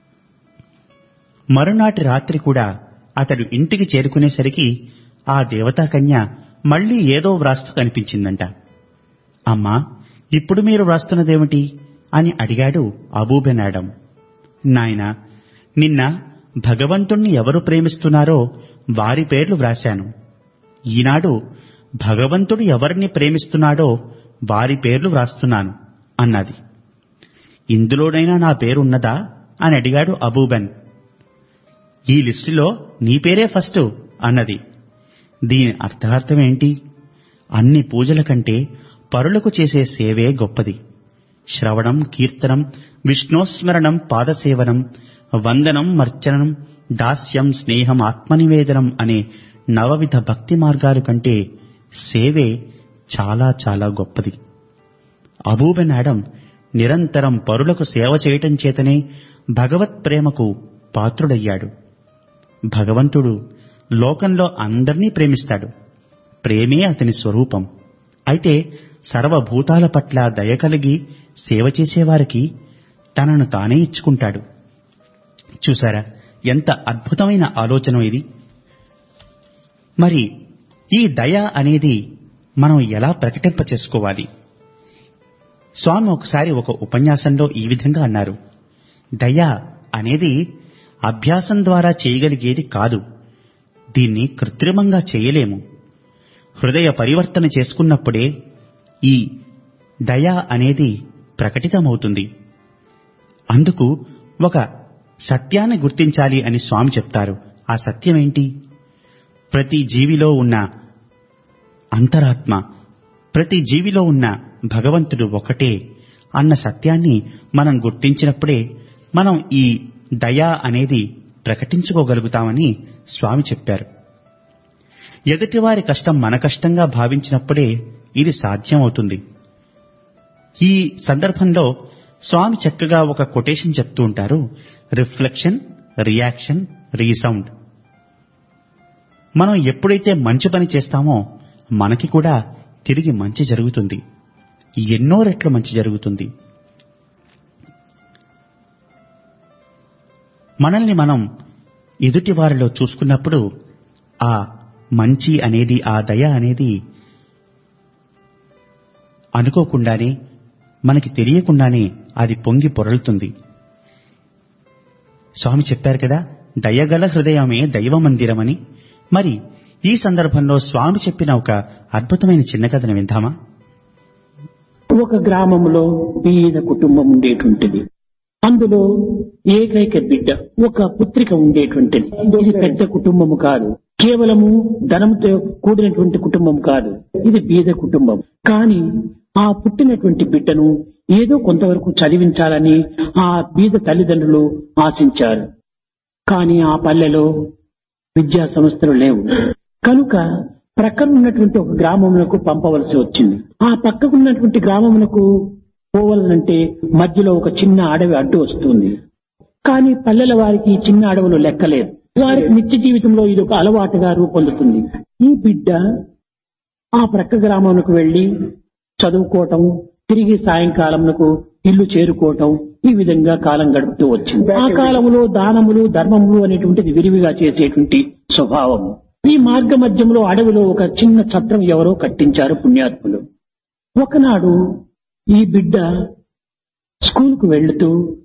మరునాటి రాత్రి కూడా అతడు ఇంటికి చేరుకునేసరికి ఆ దేవతా కన్య మళ్లీ ఏదో వ్రాస్తూ కనిపించిందంట అమ్మా ఇప్పుడు మీరు వ్రాస్తున్నదేమిటి అని అడిగాడు అబూబెనాడం నాయనా నిన్న భగవంతుణ్ణి ఎవరు ప్రేమిస్తున్నారో వారి పేర్లు వ్రాశాను ఈనాడు భగవంతుడు ఎవరిని ప్రేమిస్తున్నాడో వారి పేర్లు వ్రాస్తున్నాను అన్నది ఇందులోనైనా నా పేరున్నదా అని అడిగాడు అబూబెన్ ఈ లిస్టులో నీ పేరే ఫస్ట్ అన్నది దీని అర్థార్థం ఏంటి అన్ని పూజల కంటే పరులకు చేసే సేవే గొప్పది శ్రవణం కీర్తనం విష్ణోస్మరణం పాదసేవనం వందనం మర్చనం దాస్యం స్నేహం ఆత్మనివేదనం అనే నవవిధ భక్తి మార్గాలు కంటే సేవే చాలా చాలా గొప్పది అబూబెన్ ఆడం నిరంతరం పరులకు సేవ చేయటం చేతనే భగవత్ ప్రేమకు పాత్రుడయ్యాడు భగవంతుడు లోకంలో అందర్నీ ప్రేమిస్తాడు ప్రేమే అతని స్వరూపం అయితే సర్వభూతాల పట్ల దయ కలిగి సేవ చేసేవారికి తనను తానే ఇచ్చుకుంటాడు చూసారా ఎంత అద్భుతమైన ఆలోచన ఇది మరి ఈ దయ అనేది మనం ఎలా ప్రకటింప చేసుకోవాలి స్వామి ఒకసారి ఒక ఉపన్యాసంలో ఈ విధంగా అన్నారు దయ అనేది అభ్యాసం ద్వారా చేయగలిగేది కాదు దీన్ని కృత్రిమంగా చేయలేము హృదయ పరివర్తన చేసుకున్నప్పుడే ఈ దయ అనేది ప్రకటితమవుతుంది అందుకు ఒక సత్యాన్ని గుర్తించాలి అని స్వామి చెప్తారు ఆ సత్యమేంటి ప్రతి జీవిలో ఉన్న అంతరాత్మ ప్రతి జీవిలో ఉన్న భగవంతుడు ఒకటే అన్న సత్యాన్ని మనం గుర్తించినప్పుడే మనం ఈ దయ అనేది ప్రకటించుకోగలుగుతామని స్వామి చెప్పారు ఎదుటివారి కష్టం మన కష్టంగా భావించినప్పుడే ఇది సాధ్యమవుతుంది ఈ సందర్భంలో స్వామి చక్కగా ఒక కొటేషన్ చెప్తూ ఉంటారు రిఫ్లెక్షన్ రియాక్షన్ రీసౌండ్ మనం ఎప్పుడైతే మంచి పని చేస్తామో మనకి కూడా తిరిగి మంచి జరుగుతుంది ఎన్నో రెట్లు మంచి జరుగుతుంది మనల్ని మనం ఎదుటి వారిలో చూసుకున్నప్పుడు ఆ మంచి అనేది ఆ దయ అనేది అనుకోకుండానే మనకి తెలియకుండానే అది పొంగి పొరలుతుంది స్వామి చెప్పారు కదా దయగల హృదయమే దైవ మందిరమని మరి ఈ సందర్భంలో స్వామి చెప్పిన ఒక అద్భుతమైన చిన్న కథను విందామా ఒక గ్రామంలో బీద కుటుంబం ఉండేటువంటిది అందులో ఏకైక బిడ్డ ఒక పుత్రిక ఉండేటువంటిది ఇది పెద్ద కుటుంబము కాదు కేవలము ధనంతో కూడినటువంటి కుటుంబం కాదు ఇది బీద కుటుంబం కానీ ఆ పుట్టినటువంటి బిడ్డను ఏదో కొంతవరకు చదివించాలని ఆ బీద తల్లిదండ్రులు ఆశించారు కానీ ఆ పల్లెలో విద్యా సంస్థలు లేవు కనుక ప్రక్కన ఉన్నటువంటి ఒక గ్రామమునకు పంపవలసి వచ్చింది ఆ పక్కకున్నటువంటి గ్రామమునకు పోవాలంటే మధ్యలో ఒక చిన్న అడవి అడ్డు వస్తుంది కానీ పల్లెల వారికి ఈ చిన్న అడవులు లెక్కలేదు వారికి నిత్య జీవితంలో ఇది ఒక అలవాటుగా రూపొందుతుంది ఈ బిడ్డ ఆ ప్రక్క గ్రామమునకు వెళ్లి చదువుకోవటం తిరిగి సాయంకాలమునకు ఇల్లు చేరుకోవటం ఈ విధంగా కాలం గడుపుతూ వచ్చింది ఆ కాలంలో దానములు ధర్మములు అనేటువంటిది విరివిగా చేసేటువంటి స్వభావము ఈ మార్గ మధ్యంలో అడవిలో ఒక చిన్న ఛత్రం ఎవరో కట్టించారు పుణ్యాత్ములు ఒకనాడు ఈ బిడ్డ స్కూల్కు వెళ్తూ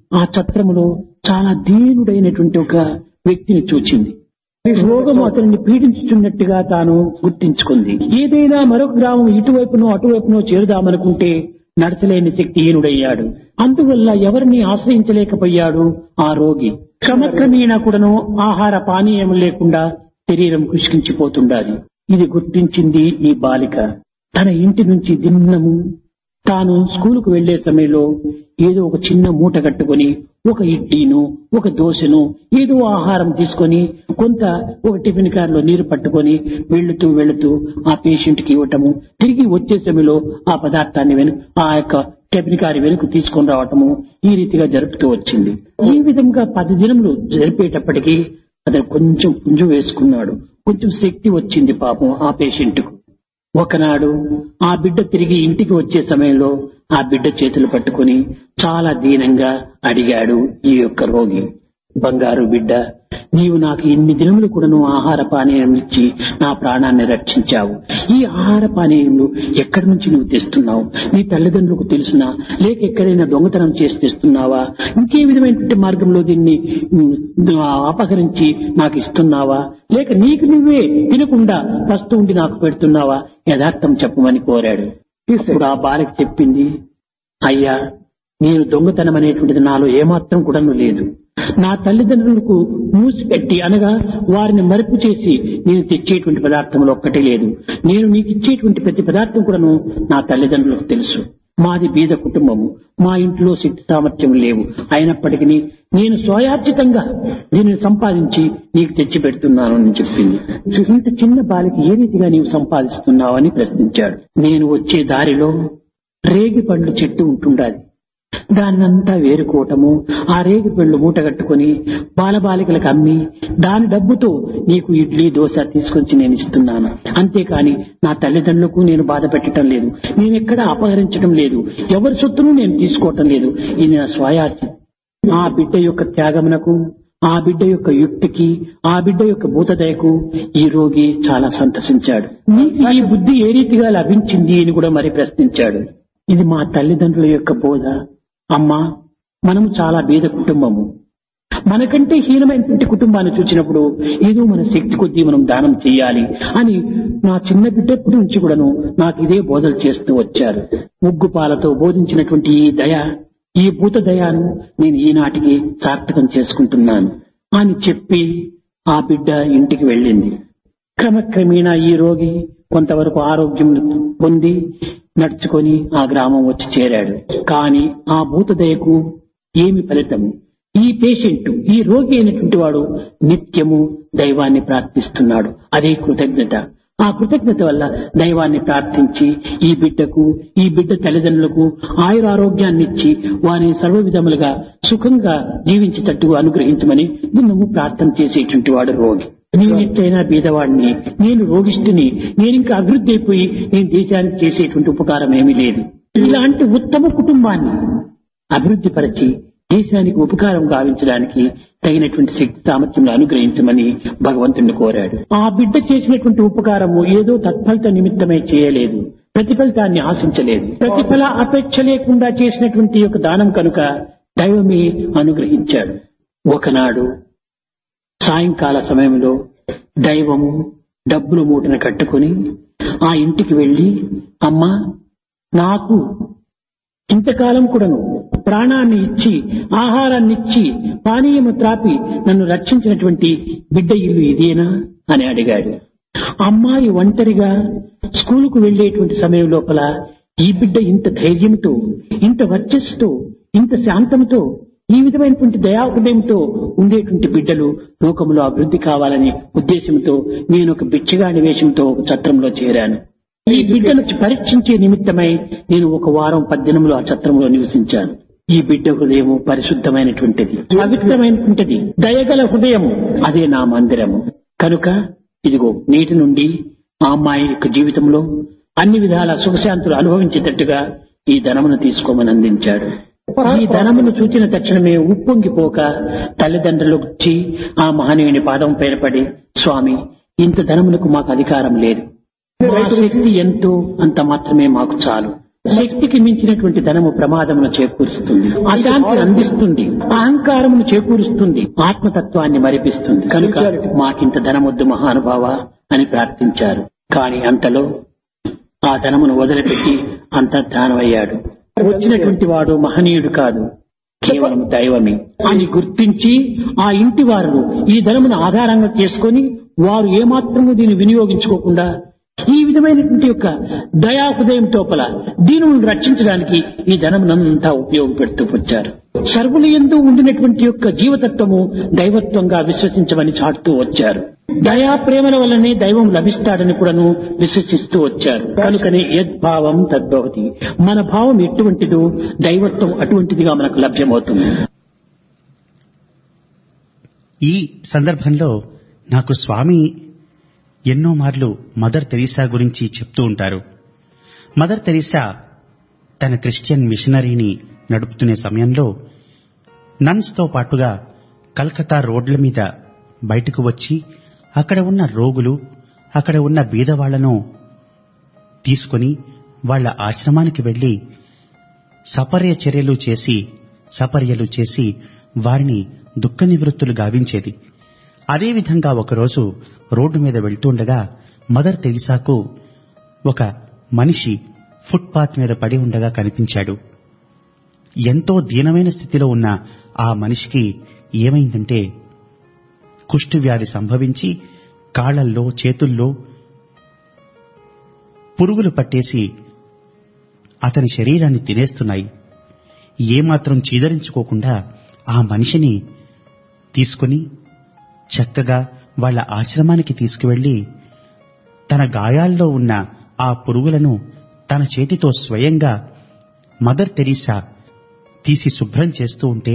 ఆ ఛత్రములో చాలా దీనుడైనటువంటి ఒక వ్యక్తిని చూచింది రోగము అతనిని పీడించుతున్నట్టుగా తాను గుర్తించుకుంది ఏదైనా మరొక గ్రామం ఇటువైపునో అటువైపునో చేరుదామనుకుంటే నడచలేని శక్తిహీనుడయ్యాడు అందువల్ల ఎవరిని ఆశ్రయించలేకపోయాడు ఆ రోగి క్రమక్రమేణా కూడాను ఆహార పానీయం లేకుండా శరీరం కృషించిపోతుండాలి ఇది గుర్తించింది ఈ బాలిక తన ఇంటి నుంచి దిన్నము తాను స్కూలుకు వెళ్లే సమయంలో ఏదో ఒక చిన్న మూట కట్టుకొని ఒక ఇడ్లీను ఒక దోశను ఏదో ఆహారం తీసుకొని కొంత ఒక టిఫిన్ కారులో నీరు పట్టుకొని వెళుతూ వెళుతూ ఆ పేషెంట్ కి ఇవ్వటము తిరిగి వచ్చే సమయంలో ఆ పదార్థాన్ని వెను ఆ యొక్క టిఫిన్ కారు వెనుక తీసుకొని రావటము ఈ రీతిగా జరుపుతూ వచ్చింది ఈ విధంగా పది దినములు జరిపేటప్పటికీ అతను కొంచెం పుంజు వేసుకున్నాడు కొంచెం శక్తి వచ్చింది పాపం ఆ పేషెంట్ కు ఒకనాడు ఆ బిడ్డ తిరిగి ఇంటికి వచ్చే సమయంలో ఆ బిడ్డ చేతులు పట్టుకుని చాలా దీనంగా అడిగాడు ఈ యొక్క రోగి బంగారు బిడ్డ నీవు నాకు ఇన్ని దినములు కూడాను ఆహార పానీయం ఇచ్చి నా ప్రాణాన్ని రక్షించావు ఈ ఆహార పానీయములు ఎక్కడి నుంచి నువ్వు తెస్తున్నావు నీ తల్లిదండ్రులకు తెలుసునా లేక ఎక్కడైనా దొంగతనం చేసి తెస్తున్నావా ఇంకే విధమైనటువంటి మార్గంలో దీన్ని ఉమ్, అపహరించి నాకు ఇస్తున్నావా లేక నీకు నువ్వే తినకుండా వస్తూ ఉండి నాకు పెడుతున్నావా యథార్థం చెప్పమని కోరాడు ఇప్పుడు ఆ బాలిక చెప్పింది అయ్యా నేను దొంగతనం అనేటువంటిది నాలో ఏమాత్రం కూడా లేదు నా తల్లిదండ్రులకు మూసిపెట్టి అనగా వారిని మరుపు చేసి నేను తెచ్చేటువంటి పదార్థంలో ఒక్కటే లేదు నేను నీకు ఇచ్చేటువంటి ప్రతి పదార్థం కూడాను నా తల్లిదండ్రులకు తెలుసు మాది బీద కుటుంబము మా ఇంట్లో శక్తి సామర్థ్యం లేవు అయినప్పటికీ నేను స్వయార్జితంగా దీనిని సంపాదించి నీకు తెచ్చి పెడుతున్నాను అని చెప్పింది ఇంత చిన్న బాలిక ఏ రీతిగా నీవు సంపాదిస్తున్నావు అని ప్రశ్నించాడు నేను వచ్చే దారిలో రేగి పండ్ల చెట్టు ఉంటుండాలి దాన్నంతా వేరుకోవటము ఆ రేగి పళ్ళు మూట కట్టుకుని బాలబాలికలకు అమ్మి దాని డబ్బుతో నీకు ఇడ్లీ దోశ తీసుకొచ్చి నేను ఇస్తున్నాను అంతేకాని నా తల్లిదండ్రులకు నేను బాధ పెట్టడం లేదు నేను ఎక్కడ అపహరించడం లేదు ఎవరి సొత్తును నేను తీసుకోవటం లేదు ఇది నా స్వయార్జి ఆ బిడ్డ యొక్క త్యాగమునకు ఆ బిడ్డ యొక్క యుక్తికి ఆ బిడ్డ యొక్క భూతదయకు ఈ రోగి చాలా సంతసించాడు నీకు ఈ బుద్ధి ఏ రీతిగా లభించింది అని కూడా మరి ప్రశ్నించాడు ఇది మా తల్లిదండ్రుల యొక్క బోధ అమ్మా మనము చాలా బీద కుటుంబము మనకంటే హీనమైనటువంటి కుటుంబాన్ని చూసినప్పుడు ఏదో మన శక్తి కొద్దీ మనం దానం చేయాలి అని నా చిన్న బిడ్డప్పటి నుంచి కూడాను నాకు ఇదే బోధలు చేస్తూ వచ్చారు ముగ్గు పాలతో బోధించినటువంటి ఈ దయ ఈ భూత దయాను నేను ఈనాటికి సార్థకం చేసుకుంటున్నాను అని చెప్పి ఆ బిడ్డ ఇంటికి వెళ్ళింది క్రమక్రమేణా ఈ రోగి కొంతవరకు ఆరోగ్యం పొంది నడుచుకొని ఆ గ్రామం వచ్చి చేరాడు కానీ ఆ భూతదయకు ఏమి ఫలితము ఈ పేషెంట్ ఈ రోగి అయినటువంటి వాడు నిత్యము దైవాన్ని ప్రార్థిస్తున్నాడు అదే కృతజ్ఞత ఆ కృతజ్ఞత వల్ల దైవాన్ని ప్రార్థించి ఈ బిడ్డకు ఈ బిడ్డ తల్లిదండ్రులకు ఆయురారోగ్యాన్ని ఇచ్చి వారిని సర్వ విధములుగా సుఖంగా జీవించేటట్టు అనుగ్రహించమని నిన్ను ప్రార్థన చేసేటువంటి వాడు రోగి నేను ఎట్లయినా బీదవాడిని నేను రోగిష్టిని నేను ఇంకా అభివృద్ధి అయిపోయి నేను దేశానికి చేసేటువంటి ఉపకారం ఏమీ లేదు ఇలాంటి ఉత్తమ కుటుంబాన్ని అభివృద్ధి పరిచి దేశానికి ఉపకారం గావించడానికి తగినటువంటి శక్తి సామర్థ్యం అనుగ్రహించమని భగవంతుడిని కోరాడు ఆ బిడ్డ చేసినటువంటి ఉపకారము ఏదో తత్ఫలిత నిమిత్తమై చేయలేదు ప్రతిఫలితాన్ని ఆశించలేదు ప్రతిఫల అపేక్ష లేకుండా చేసినటువంటి యొక్క దానం కనుక దైవమే అనుగ్రహించాడు ఒకనాడు సాయంకాల సమయంలో దైవము డబ్బులు మూటను కట్టుకుని ఆ ఇంటికి వెళ్లి అమ్మా నాకు ఇంతకాలం కూడాను ప్రాణాన్ని ఇచ్చి ఆహారాన్ని ఇచ్చి పానీయము త్రాపి నన్ను రక్షించినటువంటి బిడ్డ ఇల్లు ఇదేనా అని అడిగాడు అమ్మాయి ఒంటరిగా స్కూలుకు వెళ్లేటువంటి సమయం లోపల ఈ బిడ్డ ఇంత ధైర్యంతో ఇంత వర్చస్సుతో ఇంత శాంతంతో ఈ విధమైనటువంటి దయాహృదయంతో ఉండేటువంటి బిడ్డలు లోకంలో అభివృద్ధి కావాలనే ఉద్దేశంతో నేను ఒక బిచ్చగాని వేషంతో ఒక చట్రంలో చేరాను ఈ బిడ్డను పరీక్షించే నిమిత్తమై నేను ఒక వారం పద్దెనిమిదిలో ఆ చత్రంలో నివసించాను ఈ బిడ్డ హృదయము పరిశుద్ధమైనటువంటిది పవిత్రమైనటువంటిది దయగల హృదయము అదే నా మందిరము కనుక ఇదిగో నేటి నుండి ఆ అమ్మాయి యొక్క జీవితంలో అన్ని విధాల సుఖశాంతులు అనుభవించేటట్టుగా ఈ ధనమును తీసుకోమని అందించాడు ఈ ధనమును చూచిన తక్షణమే ఉప్పొంగిపోక తల్లిదండ్రులు వచ్చి ఆ మహనీయుని పాదం పైన పడి స్వామి ఇంత ధనమునకు మాకు అధికారం లేదు మా శక్తి ఎంతో అంత మాత్రమే మాకు చాలు శక్తికి మించినటువంటి ధనము ప్రమాదమును చేకూరుస్తుంది అశాంతిని అందిస్తుంది అహంకారమును చేకూరుస్తుంది ఆత్మతత్వాన్ని మరిపిస్తుంది కనుక మాకింత ధనమొద్దు మహానుభావ అని ప్రార్థించారు కానీ అంతలో ఆ ధనమును వదిలిపెట్టి అంతర్ధానమయ్యాడు వచ్చినటువంటి వాడు మహనీయుడు కాదు కేవలం దైవమే అని గుర్తించి ఆ ఇంటి వారు ఈ ధనమును ఆధారంగా చేసుకొని వారు ఏమాత్రము దీన్ని వినియోగించుకోకుండా ఈ విధమైనటువంటి యొక్క దయా హృదయం తోపల దీనులను రక్షించడానికి ఈ ధనమునంతా ఉపయోగపెడుతూ వచ్చారు సర్వుల ఎందు ఉండినటువంటి యొక్క జీవతత్వము దైవత్వంగా విశ్వసించమని చాటుతూ వచ్చారు దయా ప్రేమల వల్లనే దైవం లభిస్తాడని కూడాను విశ్వసిస్తూ వచ్చారు కనుకనే యద్భావం తద్భవతి మన భావం ఎటువంటిదో దైవత్వం అటువంటిదిగా మనకు లభ్యమవుతుంది ఈ సందర్భంలో నాకు స్వామి ఎన్నో మార్లు మదర్ తెరీసా గురించి చెప్తూ ఉంటారు మదర్ తెరీసా తన క్రిస్టియన్ మిషనరీని నడుపుతునే సమయంలో నన్స్ తో పాటుగా కల్కతా రోడ్ల మీద బయటకు వచ్చి అక్కడ ఉన్న రోగులు అక్కడ ఉన్న బీదవాళ్లను తీసుకొని వాళ్ళ ఆశ్రమానికి వెళ్లి సపర్య చర్యలు చేసి సపర్యలు చేసి వారిని దుఃఖ నివృత్తులు గావించేది అదేవిధంగా ఒకరోజు రోడ్డు మీద వెళ్తుండగా మదర్ తెరిసాకు ఒక మనిషి ఫుట్పాత్ మీద పడి ఉండగా కనిపించాడు ఎంతో దీనమైన స్థితిలో ఉన్న ఆ మనిషికి ఏమైందంటే కుష్ఠవ్యాధి సంభవించి కాళ్లల్లో చేతుల్లో పురుగులు పట్టేసి అతని శరీరాన్ని తినేస్తున్నాయి ఏమాత్రం చీదరించుకోకుండా ఆ మనిషిని తీసుకుని చక్కగా వాళ్ళ ఆశ్రమానికి తీసుకువెళ్లి తన గాయాల్లో ఉన్న ఆ పురుగులను తన చేతితో స్వయంగా మదర్ తెరీసా తీసి శుభ్రం చేస్తూ ఉంటే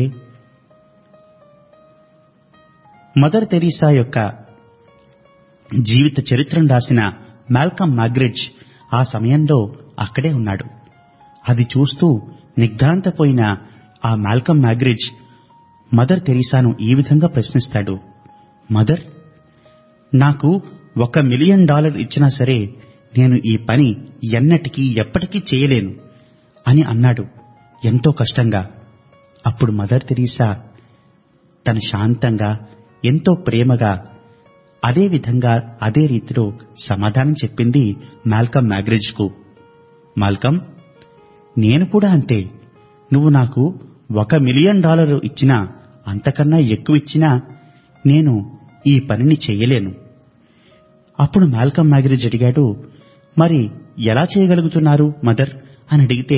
మదర్ తెరీసా యొక్క జీవిత చరిత్రను రాసిన మాల్కమ్ మ్యాగ్రిడ్జ్ ఆ సమయంలో అక్కడే ఉన్నాడు అది చూస్తూ నిగ్ధాంతపోయిన ఆ మాల్కమ్ మ్యాగ్రిడ్జ్ మదర్ తెరీసాను ఈ విధంగా ప్రశ్నిస్తాడు మదర్ నాకు ఒక మిలియన్ డాలర్ ఇచ్చినా సరే నేను ఈ పని ఎన్నటికీ ఎప్పటికీ చేయలేను అని అన్నాడు ఎంతో కష్టంగా అప్పుడు మదర్ తెరీసా తను శాంతంగా ఎంతో ప్రేమగా అదే విధంగా అదే రీతిలో సమాధానం చెప్పింది మాల్కమ్ మ్యాగ్రిడ్జ్కు మాల్కమ్ నేను కూడా అంతే నువ్వు నాకు ఒక మిలియన్ డాలర్ ఇచ్చినా అంతకన్నా ఎక్కువ ఇచ్చినా నేను ఈ పనిని చేయలేను అప్పుడు మాల్కమ్ మ్యాగ్రిజ్ అడిగాడు మరి ఎలా చేయగలుగుతున్నారు మదర్ అని అడిగితే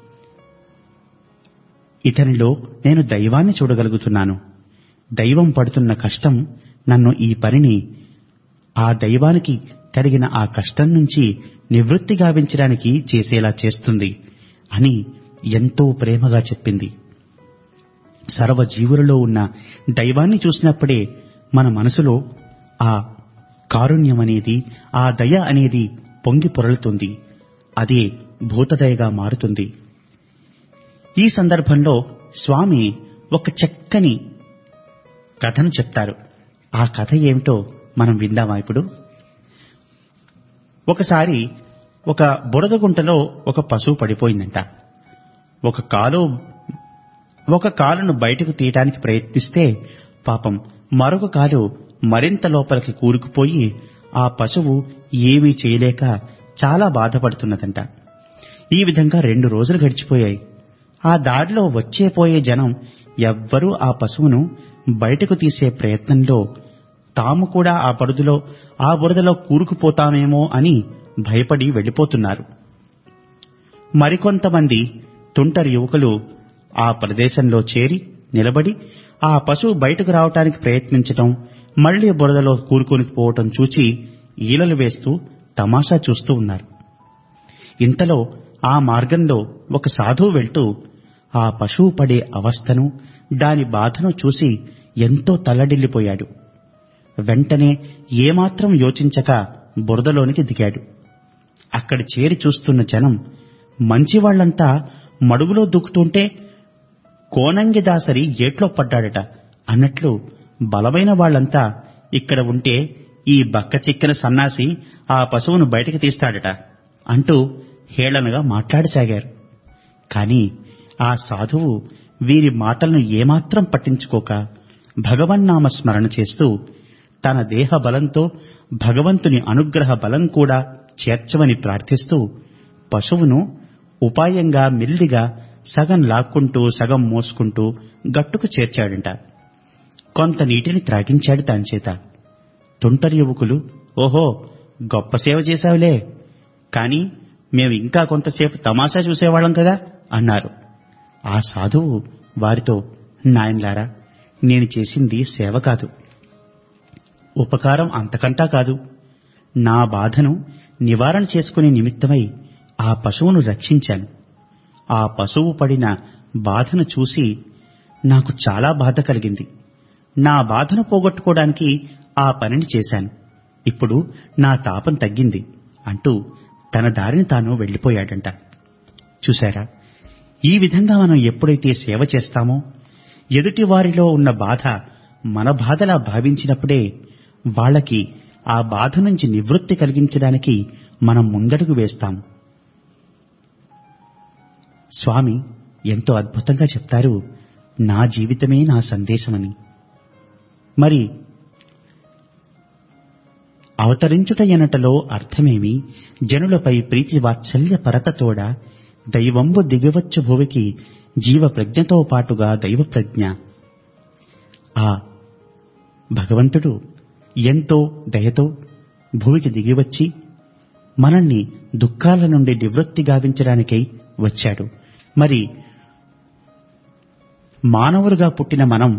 ఇతనిలో నేను దైవాన్ని చూడగలుగుతున్నాను దైవం పడుతున్న కష్టం నన్ను ఈ పనిని ఆ దైవానికి కలిగిన ఆ కష్టం నుంచి నివృత్తి గావించడానికి చేసేలా చేస్తుంది అని ఎంతో ప్రేమగా చెప్పింది సర్వజీవులలో ఉన్న దైవాన్ని చూసినప్పుడే మన మనసులో ఆ కారుణ్యం అనేది ఆ దయ అనేది పొంగి పొరలుతుంది అదే భూతదయగా మారుతుంది ఈ సందర్భంలో స్వామి ఒక చక్కని కథను చెప్తారు ఆ కథ ఏమిటో మనం విందామా ఇప్పుడు ఒకసారి ఒక బురద గుంటలో ఒక పశువు పడిపోయిందంట ఒక కాలు ఒక కాలును బయటకు తీయటానికి ప్రయత్నిస్తే పాపం మరొక కాలు మరింత లోపలికి కూరుకుపోయి ఆ పశువు ఏమీ చేయలేక చాలా బాధపడుతున్నదంట ఈ విధంగా రెండు రోజులు గడిచిపోయాయి ఆ దారిలో వచ్చే పోయే జనం ఎవ్వరూ ఆ పశువును బయటకు తీసే ప్రయత్నంలో తాము కూడా ఆ బురదలో ఆ బురదలో కూరుకుపోతామేమో అని భయపడి వెళ్ళిపోతున్నారు మరికొంతమంది తుంటరి యువకులు ఆ ప్రదేశంలో చేరి నిలబడి ఆ పశువు బయటకు రావటానికి ప్రయత్నించటం మళ్లీ బురదలో కూరుకొని పోవటం చూచి ఈలలు వేస్తూ తమాషా చూస్తూ ఉన్నారు ఇంతలో ఆ మార్గంలో ఒక సాధువు వెళ్తూ ఆ పశువు పడే అవస్థను దాని బాధను చూసి ఎంతో తల్లడిల్లిపోయాడు వెంటనే ఏమాత్రం యోచించక బురదలోనికి దిగాడు అక్కడ చేరి చూస్తున్న జనం మంచివాళ్లంతా మడుగులో దూకుతుంటే కోనంగి దాసరి ఏట్లో పడ్డాడట అన్నట్లు బలమైన వాళ్లంతా ఇక్కడ ఉంటే ఈ బక్క చిక్కిన సన్నాసి ఆ పశువును బయటికి తీస్తాడట అంటూ హేళనగా మాట్లాడసాగారు కాని ఆ సాధువు వీరి మాటలను ఏమాత్రం పట్టించుకోక భగవన్నామ స్మరణ చేస్తూ తన దేహ బలంతో భగవంతుని అనుగ్రహ బలం కూడా చేర్చమని ప్రార్థిస్తూ పశువును ఉపాయంగా మెల్లిగా సగం లాక్కుంటూ సగం మోసుకుంటూ గట్టుకు చేర్చాడంట కొంత నీటిని త్రాగించాడు దాని చేత తుంటరి యువకులు ఓహో గొప్ప సేవ చేశావులే కాని మేము ఇంకా కొంతసేపు తమాషా చూసేవాళ్ళం కదా అన్నారు ఆ సాధువు వారితో నాయన్లారా నేను చేసింది సేవ కాదు ఉపకారం అంతకంటా కాదు నా బాధను నివారణ చేసుకునే నిమిత్తమై ఆ పశువును రక్షించాను ఆ పశువు పడిన బాధను చూసి నాకు చాలా బాధ కలిగింది నా బాధను పోగొట్టుకోవడానికి ఆ పనిని చేశాను ఇప్పుడు నా తాపం తగ్గింది అంటూ తన దారిని తాను వెళ్ళిపోయాడంట చూశారా ఈ విధంగా మనం ఎప్పుడైతే సేవ చేస్తామో ఎదుటి వారిలో ఉన్న బాధ మన బాధలా భావించినప్పుడే వాళ్ళకి ఆ బాధ నుంచి నివృత్తి కలిగించడానికి మనం ముందడుగు వేస్తాం స్వామి ఎంతో అద్భుతంగా చెప్తారు నా జీవితమే నా సందేశమని మరి అవతరించుట ఎనటలో అర్థమేమి జనులపై ప్రీతి వాత్సల్య పరతతోడ దైవంబు దిగవచ్చు భువికి జీవ ప్రజ్ఞతో పాటుగా దైవ ప్రజ్ఞ ఆ భగవంతుడు ఎంతో దయతో భూమికి దిగివచ్చి మనల్ని దుఃఖాల నుండి నివృత్తి గావించడానికై వచ్చాడు మరి మానవులుగా పుట్టిన మనం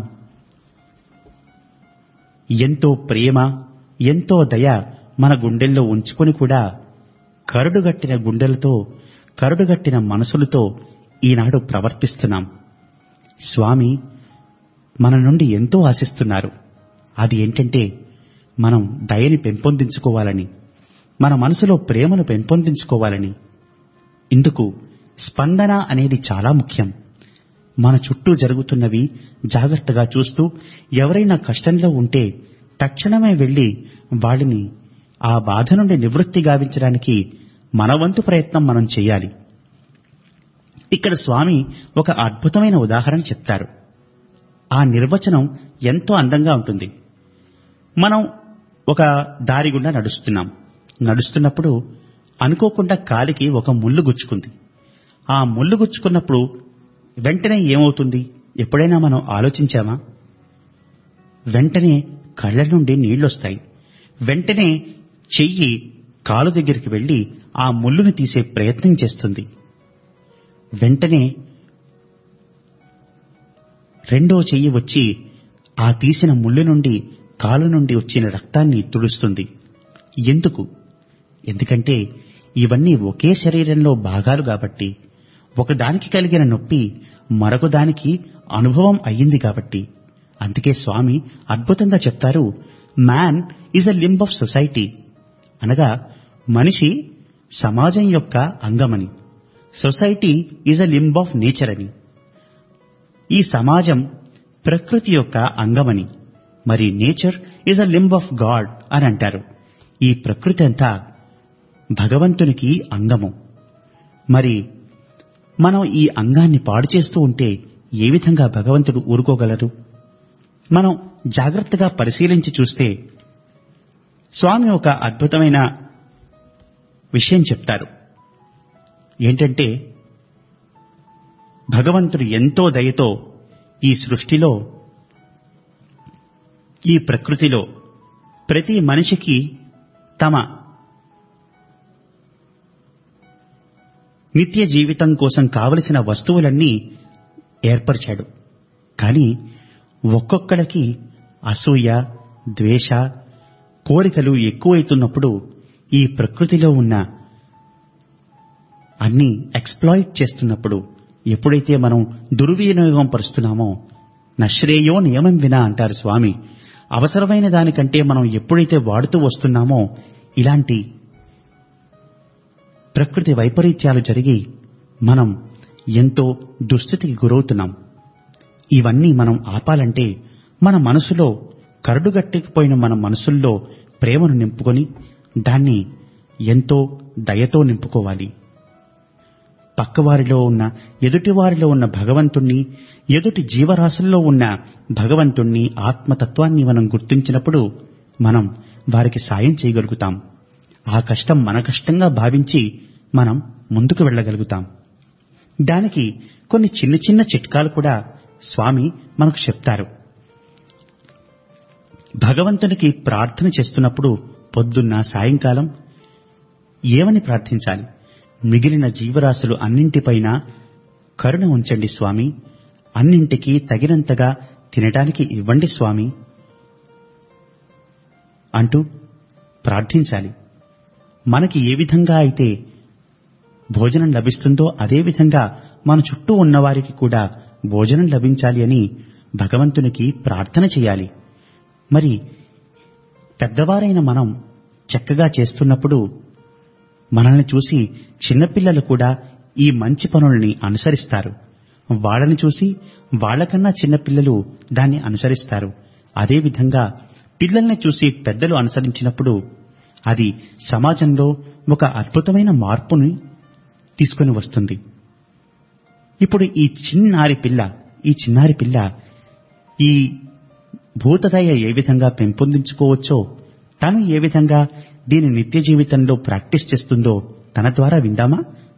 ఎంతో ప్రేమ ఎంతో దయ మన గుండెల్లో ఉంచుకొని కూడా కరుడుగట్టిన గుండెలతో కరుడుగట్టిన మనసులతో ఈనాడు ప్రవర్తిస్తున్నాం స్వామి మన నుండి ఎంతో ఆశిస్తున్నారు అది ఏంటంటే మనం దయని పెంపొందించుకోవాలని మన మనసులో ప్రేమను పెంపొందించుకోవాలని ఇందుకు స్పందన అనేది చాలా ముఖ్యం మన చుట్టూ జరుగుతున్నవి జాగ్రత్తగా చూస్తూ ఎవరైనా కష్టంలో ఉంటే తక్షణమే వెళ్లి వాళ్ళని ఆ బాధ నుండి నివృత్తి గావించడానికి మన వంతు ప్రయత్నం మనం చేయాలి ఇక్కడ స్వామి ఒక అద్భుతమైన ఉదాహరణ చెప్తారు ఆ నిర్వచనం ఎంతో అందంగా ఉంటుంది మనం ఒక దారి గుండా నడుస్తున్నాం నడుస్తున్నప్పుడు అనుకోకుండా కాలికి ఒక ముళ్ళు గుచ్చుకుంది ఆ ముళ్ళు గుచ్చుకున్నప్పుడు వెంటనే ఏమవుతుంది ఎప్పుడైనా మనం ఆలోచించామా వెంటనే కళ్ళ నుండి నీళ్లొస్తాయి వెంటనే చెయ్యి కాలు దగ్గరికి వెళ్లి ఆ ముళ్ళుని తీసే ప్రయత్నం చేస్తుంది వెంటనే రెండో చెయ్యి వచ్చి ఆ తీసిన ముళ్ళు నుండి కాలు నుండి వచ్చిన రక్తాన్ని తుడుస్తుంది ఎందుకు ఎందుకంటే ఇవన్నీ ఒకే శరీరంలో భాగాలు కాబట్టి ఒకదానికి కలిగిన నొప్పి మరొక దానికి అనుభవం అయ్యింది కాబట్టి అందుకే స్వామి అద్భుతంగా చెప్తారు man is a limb of society అనగా మనిషి సమాజం యొక్క అంగమని society is a limb of nature అని ఈ సమాజం ప్రకృతి యొక్క అంగమని మరి nature is a limb of God అని అంటారు ఈ ప్రకృతి అంతా భగవంతునికి అంగము మరి మనం ఈ అంగాన్ని పాడు చేస్తూ ఉంటే ఏ విధంగా భగవంతుడు ఊరుకోగలరు మనం జాగ్రత్తగా పరిశీలించి చూస్తే స్వామి ఒక అద్భుతమైన విషయం చెప్తారు ఏంటంటే భగవంతుడు ఎంతో దయతో ఈ సృష్టిలో ఈ ప్రకృతిలో ప్రతి మనిషికి తమ నిత్య జీవితం కోసం కావలసిన వస్తువులన్నీ ఏర్పరిచాడు కానీ ఒక్కొక్కడికి అసూయ ద్వేష కోరికలు ఎక్కువైతున్నప్పుడు ఈ ప్రకృతిలో ఉన్న అన్ని ఎక్స్ప్లాయిట్ చేస్తున్నప్పుడు ఎప్పుడైతే మనం దుర్వినియోగం పరుస్తున్నామో నశ్రేయో నియమం వినా అంటారు స్వామి అవసరమైన దానికంటే మనం ఎప్పుడైతే వాడుతూ వస్తున్నామో ఇలాంటి ప్రకృతి వైపరీత్యాలు జరిగి మనం ఎంతో దుస్థితికి గురవుతున్నాం ఇవన్నీ మనం ఆపాలంటే మన మనసులో కరడుగట్టిపోయిన మన మనసుల్లో ప్రేమను నింపుకొని దాన్ని ఎంతో దయతో నింపుకోవాలి పక్కవారిలో ఉన్న ఎదుటివారిలో ఉన్న భగవంతుణ్ణి ఎదుటి జీవరాశుల్లో ఉన్న భగవంతుణ్ణి ఆత్మతత్వాన్ని మనం గుర్తించినప్పుడు మనం వారికి సాయం చేయగలుగుతాం ఆ కష్టం మన కష్టంగా భావించి మనం ముందుకు వెళ్ళగలుగుతాం దానికి కొన్ని చిన్న చిన్న చిట్కాలు కూడా స్వామి మనకు చెప్తారు భగవంతునికి ప్రార్థన చేస్తున్నప్పుడు పొద్దున్న సాయంకాలం ఏమని ప్రార్థించాలి మిగిలిన జీవరాశులు అన్నింటిపైన కరుణ ఉంచండి స్వామి అన్నింటికీ తగినంతగా తినడానికి ఇవ్వండి స్వామి అంటూ ప్రార్థించాలి మనకి ఏ విధంగా అయితే భోజనం లభిస్తుందో అదే విధంగా మన చుట్టూ ఉన్నవారికి కూడా భోజనం లభించాలి అని భగవంతునికి ప్రార్థన చేయాలి మరి పెద్దవారైన మనం చక్కగా చేస్తున్నప్పుడు మనల్ని చూసి చిన్నపిల్లలు కూడా ఈ మంచి పనుల్ని అనుసరిస్తారు వాళ్ళని చూసి వాళ్ళకన్నా చిన్నపిల్లలు దాన్ని అనుసరిస్తారు అదేవిధంగా పిల్లల్ని చూసి పెద్దలు అనుసరించినప్పుడు అది సమాజంలో ఒక అద్భుతమైన మార్పుని తీసుకొని వస్తుంది ఇప్పుడు ఈ చిన్నారి పిల్ల ఈ చిన్నారి పిల్ల ఈ భూతదయ ఏ విధంగా పెంపొందించుకోవచ్చో తను ఏ విధంగా దీని నిత్య జీవితంలో ప్రాక్టీస్ చేస్తుందో తన ద్వారా విందామా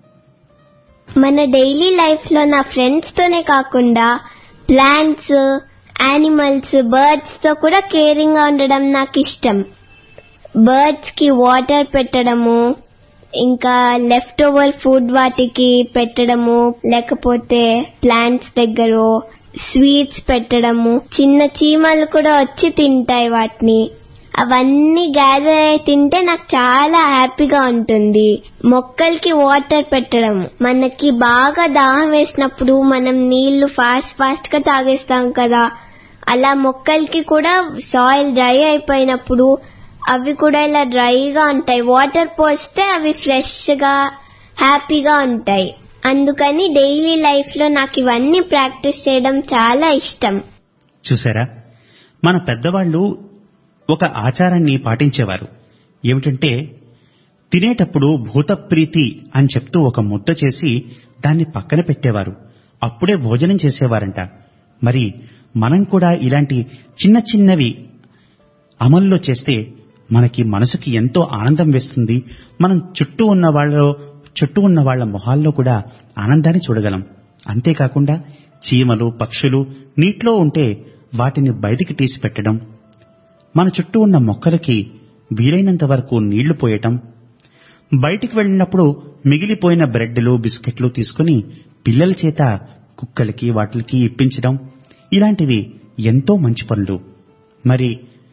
మన డైలీ లైఫ్ లో నా ఫ్రెండ్స్ తోనే కాకుండా ప్లాంట్స్ యానిమల్స్ బర్డ్స్ తో కూడా కేరింగ్ గా ఉండడం నాకు ఇష్టం బర్డ్స్ కి వాటర్ పెట్టడము ఇంకా లెఫ్ట్ ఓవర్ ఫుడ్ వాటికి పెట్టడము లేకపోతే ప్లాంట్స్ దగ్గర స్వీట్స్ పెట్టడము చిన్న చీమలు కూడా వచ్చి తింటాయి వాటిని అవన్నీ గ్యాదర్ అయి తింటే నాకు చాలా హ్యాపీగా ఉంటుంది మొక్కలకి వాటర్ పెట్టడం మనకి బాగా దాహం వేసినప్పుడు మనం నీళ్లు ఫాస్ట్ ఫాస్ట్ గా తాగేస్తాం కదా అలా మొక్కలకి కూడా సాయిల్ డ్రై అయిపోయినప్పుడు అవి కూడా ఇలా డ్రైగా ఉంటాయి వాటర్ పోస్తే అవి ఫ్రెష్ గా హ్యాపీగా ఉంటాయి అందుకని డైలీ లైఫ్ లో నాకు ఇవన్నీ ప్రాక్టీస్ చేయడం చాలా ఇష్టం చూసారా మన పెద్దవాళ్ళు ఒక ఆచారాన్ని పాటించేవారు ఏమిటంటే తినేటప్పుడు భూతప్రీతి అని చెప్తూ ఒక ముద్ద చేసి దాన్ని పక్కన పెట్టేవారు అప్పుడే భోజనం చేసేవారంట మరి మనం కూడా ఇలాంటి చిన్న చిన్నవి అమల్లో చేస్తే మనకి మనసుకి ఎంతో ఆనందం వేస్తుంది మనం చుట్టూ ఉన్న వాళ్ళలో చుట్టూ ఉన్న వాళ్ళ మొహాల్లో కూడా ఆనందాన్ని చూడగలం అంతేకాకుండా చీమలు పక్షులు నీటిలో ఉంటే వాటిని బయటికి తీసి పెట్టడం మన చుట్టూ ఉన్న మొక్కలకి వీలైనంత వరకు నీళ్లు పోయటం బయటికి వెళ్ళినప్పుడు మిగిలిపోయిన బ్రెడ్లు బిస్కెట్లు తీసుకుని పిల్లల చేత కుక్కలకి వాటికి ఇప్పించడం ఇలాంటివి ఎంతో మంచి పనులు మరి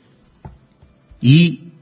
ఈ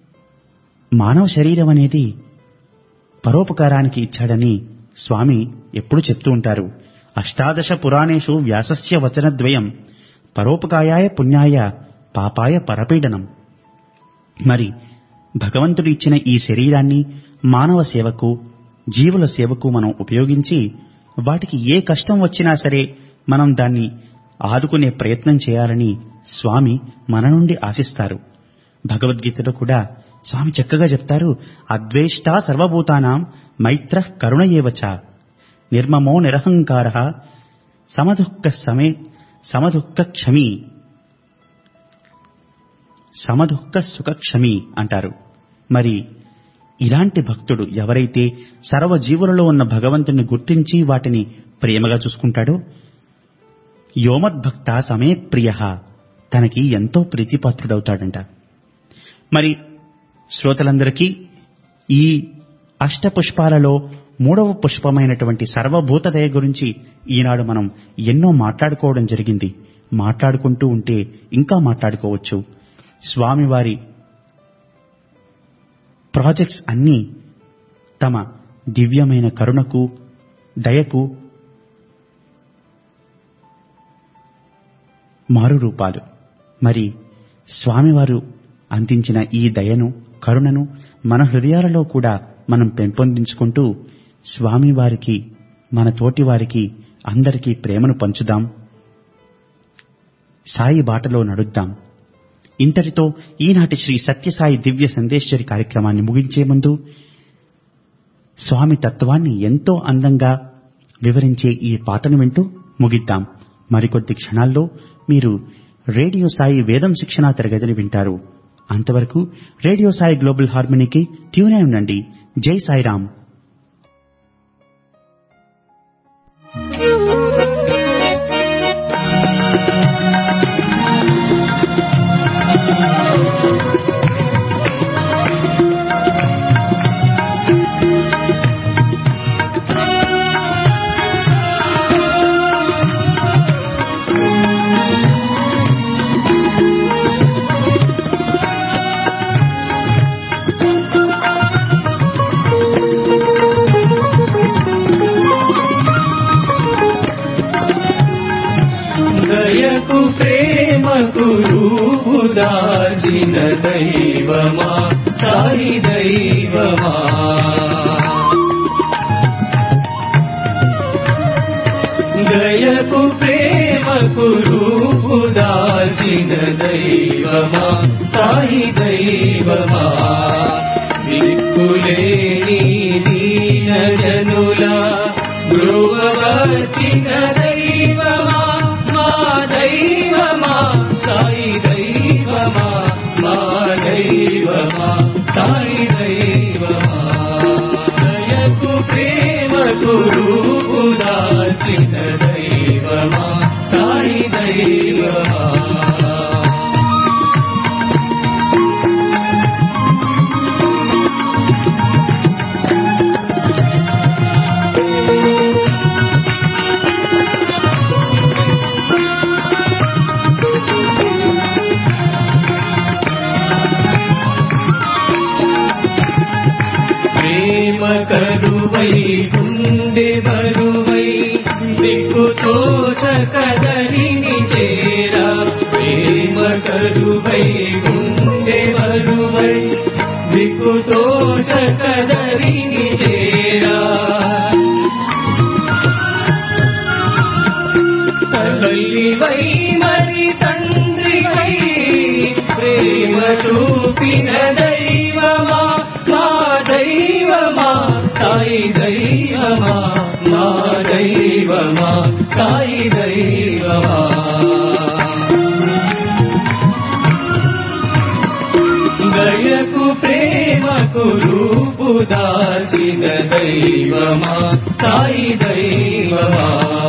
మానవ శరీరం అనేది పరోపకారానికి ఇచ్చాడని స్వామి ఎప్పుడు చెప్తూ ఉంటారు అష్టాదశ పురాణేషు వ్యాసస్య వచనద్వయం పరోపకాయాయ పుణ్యాయ పాపాయ పరపీడనం మరి భగవంతుడు ఇచ్చిన ఈ శరీరాన్ని మానవ సేవకు జీవుల సేవకు మనం ఉపయోగించి వాటికి ఏ కష్టం వచ్చినా సరే మనం దాన్ని ఆదుకునే ప్రయత్నం చేయాలని స్వామి మన నుండి ఆశిస్తారు భగవద్గీతలో కూడా స్వామి చక్కగా చెప్తారు అద్వేష్ట సర్వభూతానాం మైత్ర కరుణ ఏవచ నిర్మమో నిరహంకార సమదుఃఖ సమే సమదుఃఖ క్షమీ సమదుఃఖ సుఖ క్షమి అంటారు మరి ఇలాంటి భక్తుడు ఎవరైతే సర్వజీవులలో ఉన్న భగవంతుని గుర్తించి వాటిని ప్రేమగా చూసుకుంటాడో యోమద్భక్త సమే ప్రియ తనకి ఎంతో ప్రీతిపాత్రుడవుతాడంట మరి శ్రోతలందరికీ ఈ అష్టపుష్పాలలో మూడవ పుష్పమైనటువంటి సర్వభూతదయ గురించి ఈనాడు మనం ఎన్నో మాట్లాడుకోవడం జరిగింది మాట్లాడుకుంటూ ఉంటే ఇంకా మాట్లాడుకోవచ్చు స్వామివారి ప్రాజెక్ట్స్ అన్నీ తమ దివ్యమైన కరుణకు దయకు మారు రూపాలు మరి స్వామివారు అందించిన ఈ దయను కరుణను మన హృదయాలలో కూడా మనం పెంపొందించుకుంటూ స్వామివారికి మన తోటి వారికి అందరికీ ప్రేమను పంచుదాం సాయి బాటలో నడుద్దాం ఇంతటితో ఈనాటి శ్రీ సత్యసాయి దివ్య సందేశ్వరి కార్యక్రమాన్ని ముగించే ముందు స్వామి తత్వాన్ని ఎంతో అందంగా వివరించే ఈ పాటను వింటూ ముగిద్దాం మరికొద్ది క్షణాల్లో మీరు రేడియో సాయి వేదం శిక్షణా తరగతిని వింటారు అంతవరకు రేడియో సాయి గ్లోబల్ హార్మనీకి ట్యూన్ అయి ఉండండి జై సాయిరాం దయకు ప్రేమకు రూపుదాచిన దైవమా సాయి దైవమా దయకు ప్రేమకు రూపుదాచిన దైవమా సాయి దైవమా దిక్కులేని దీన జనుల గృహవచిన దైవమా మా దైవమా సాయి దైవమా మా దైవమా సాయి దైవమా దయకు ప్రేమకు రూపుదాచిన దైవమా సాయి దైవమా ప్రేమ కరువై గుండె బరువై దిక్కుతో చకదరిని చేరా ప్రేమ కరువై గుండె బరువై దిక్కుతో చకదరిని చేరా తల్లివై మరి తండ్రివై ప్రేమ చూపిన దైవమా మా దైవమా సాయి దైవమా మా దైవమా సాయి దైవమా దయకు ప్రేమకు రూపు దాచిన దైవమా సాయి దైవమా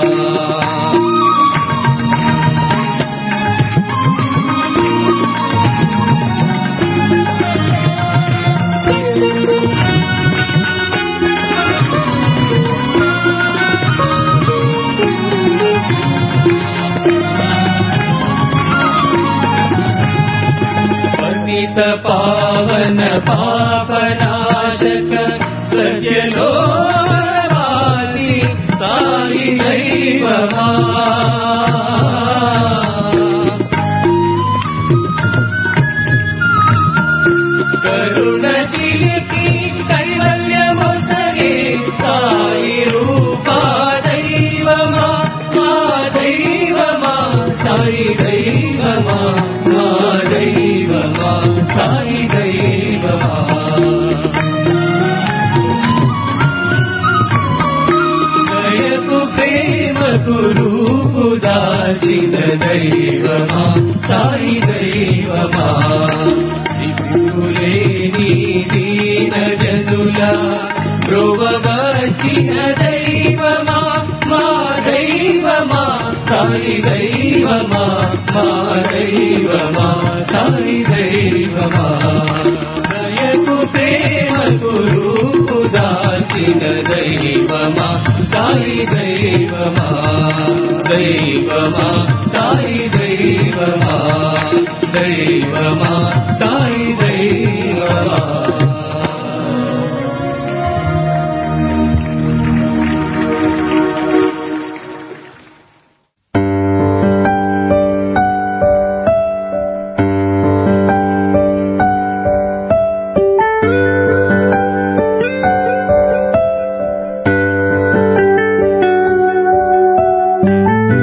పతిత పావన పాపనాశక సత్యలోవాసి సాయి దైవమా కరుణ చిలికి కైవల్యమొసగే సాయి రూపా దైవమా మా దైవమా సాయి దైవమా మా దైవమా సాయి దైవమా దయకు ప్రేమకు రూపు దాచిన దైవమా సాయి దైవమా దిక్కులేని దీన జనుల బ్రువవచిన దైవమా మా దైవమా సాయి దైవమా మా దైవమా సాయి దైవమా దయకు ప్రేమకు రూపు దాచిన దైవమా సాయి దైవమా దైవమా సాయి దైవమా దైవమా సాయి దైవమా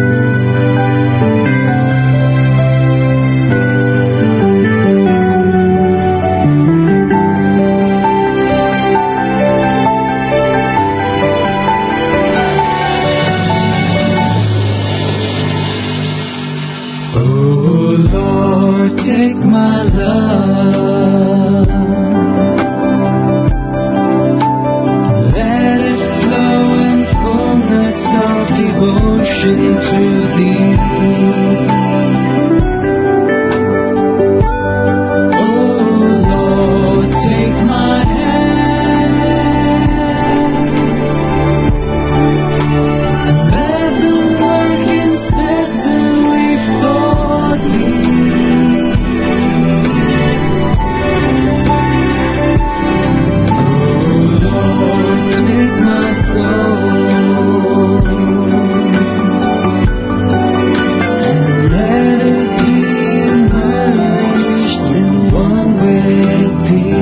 Thank ధీర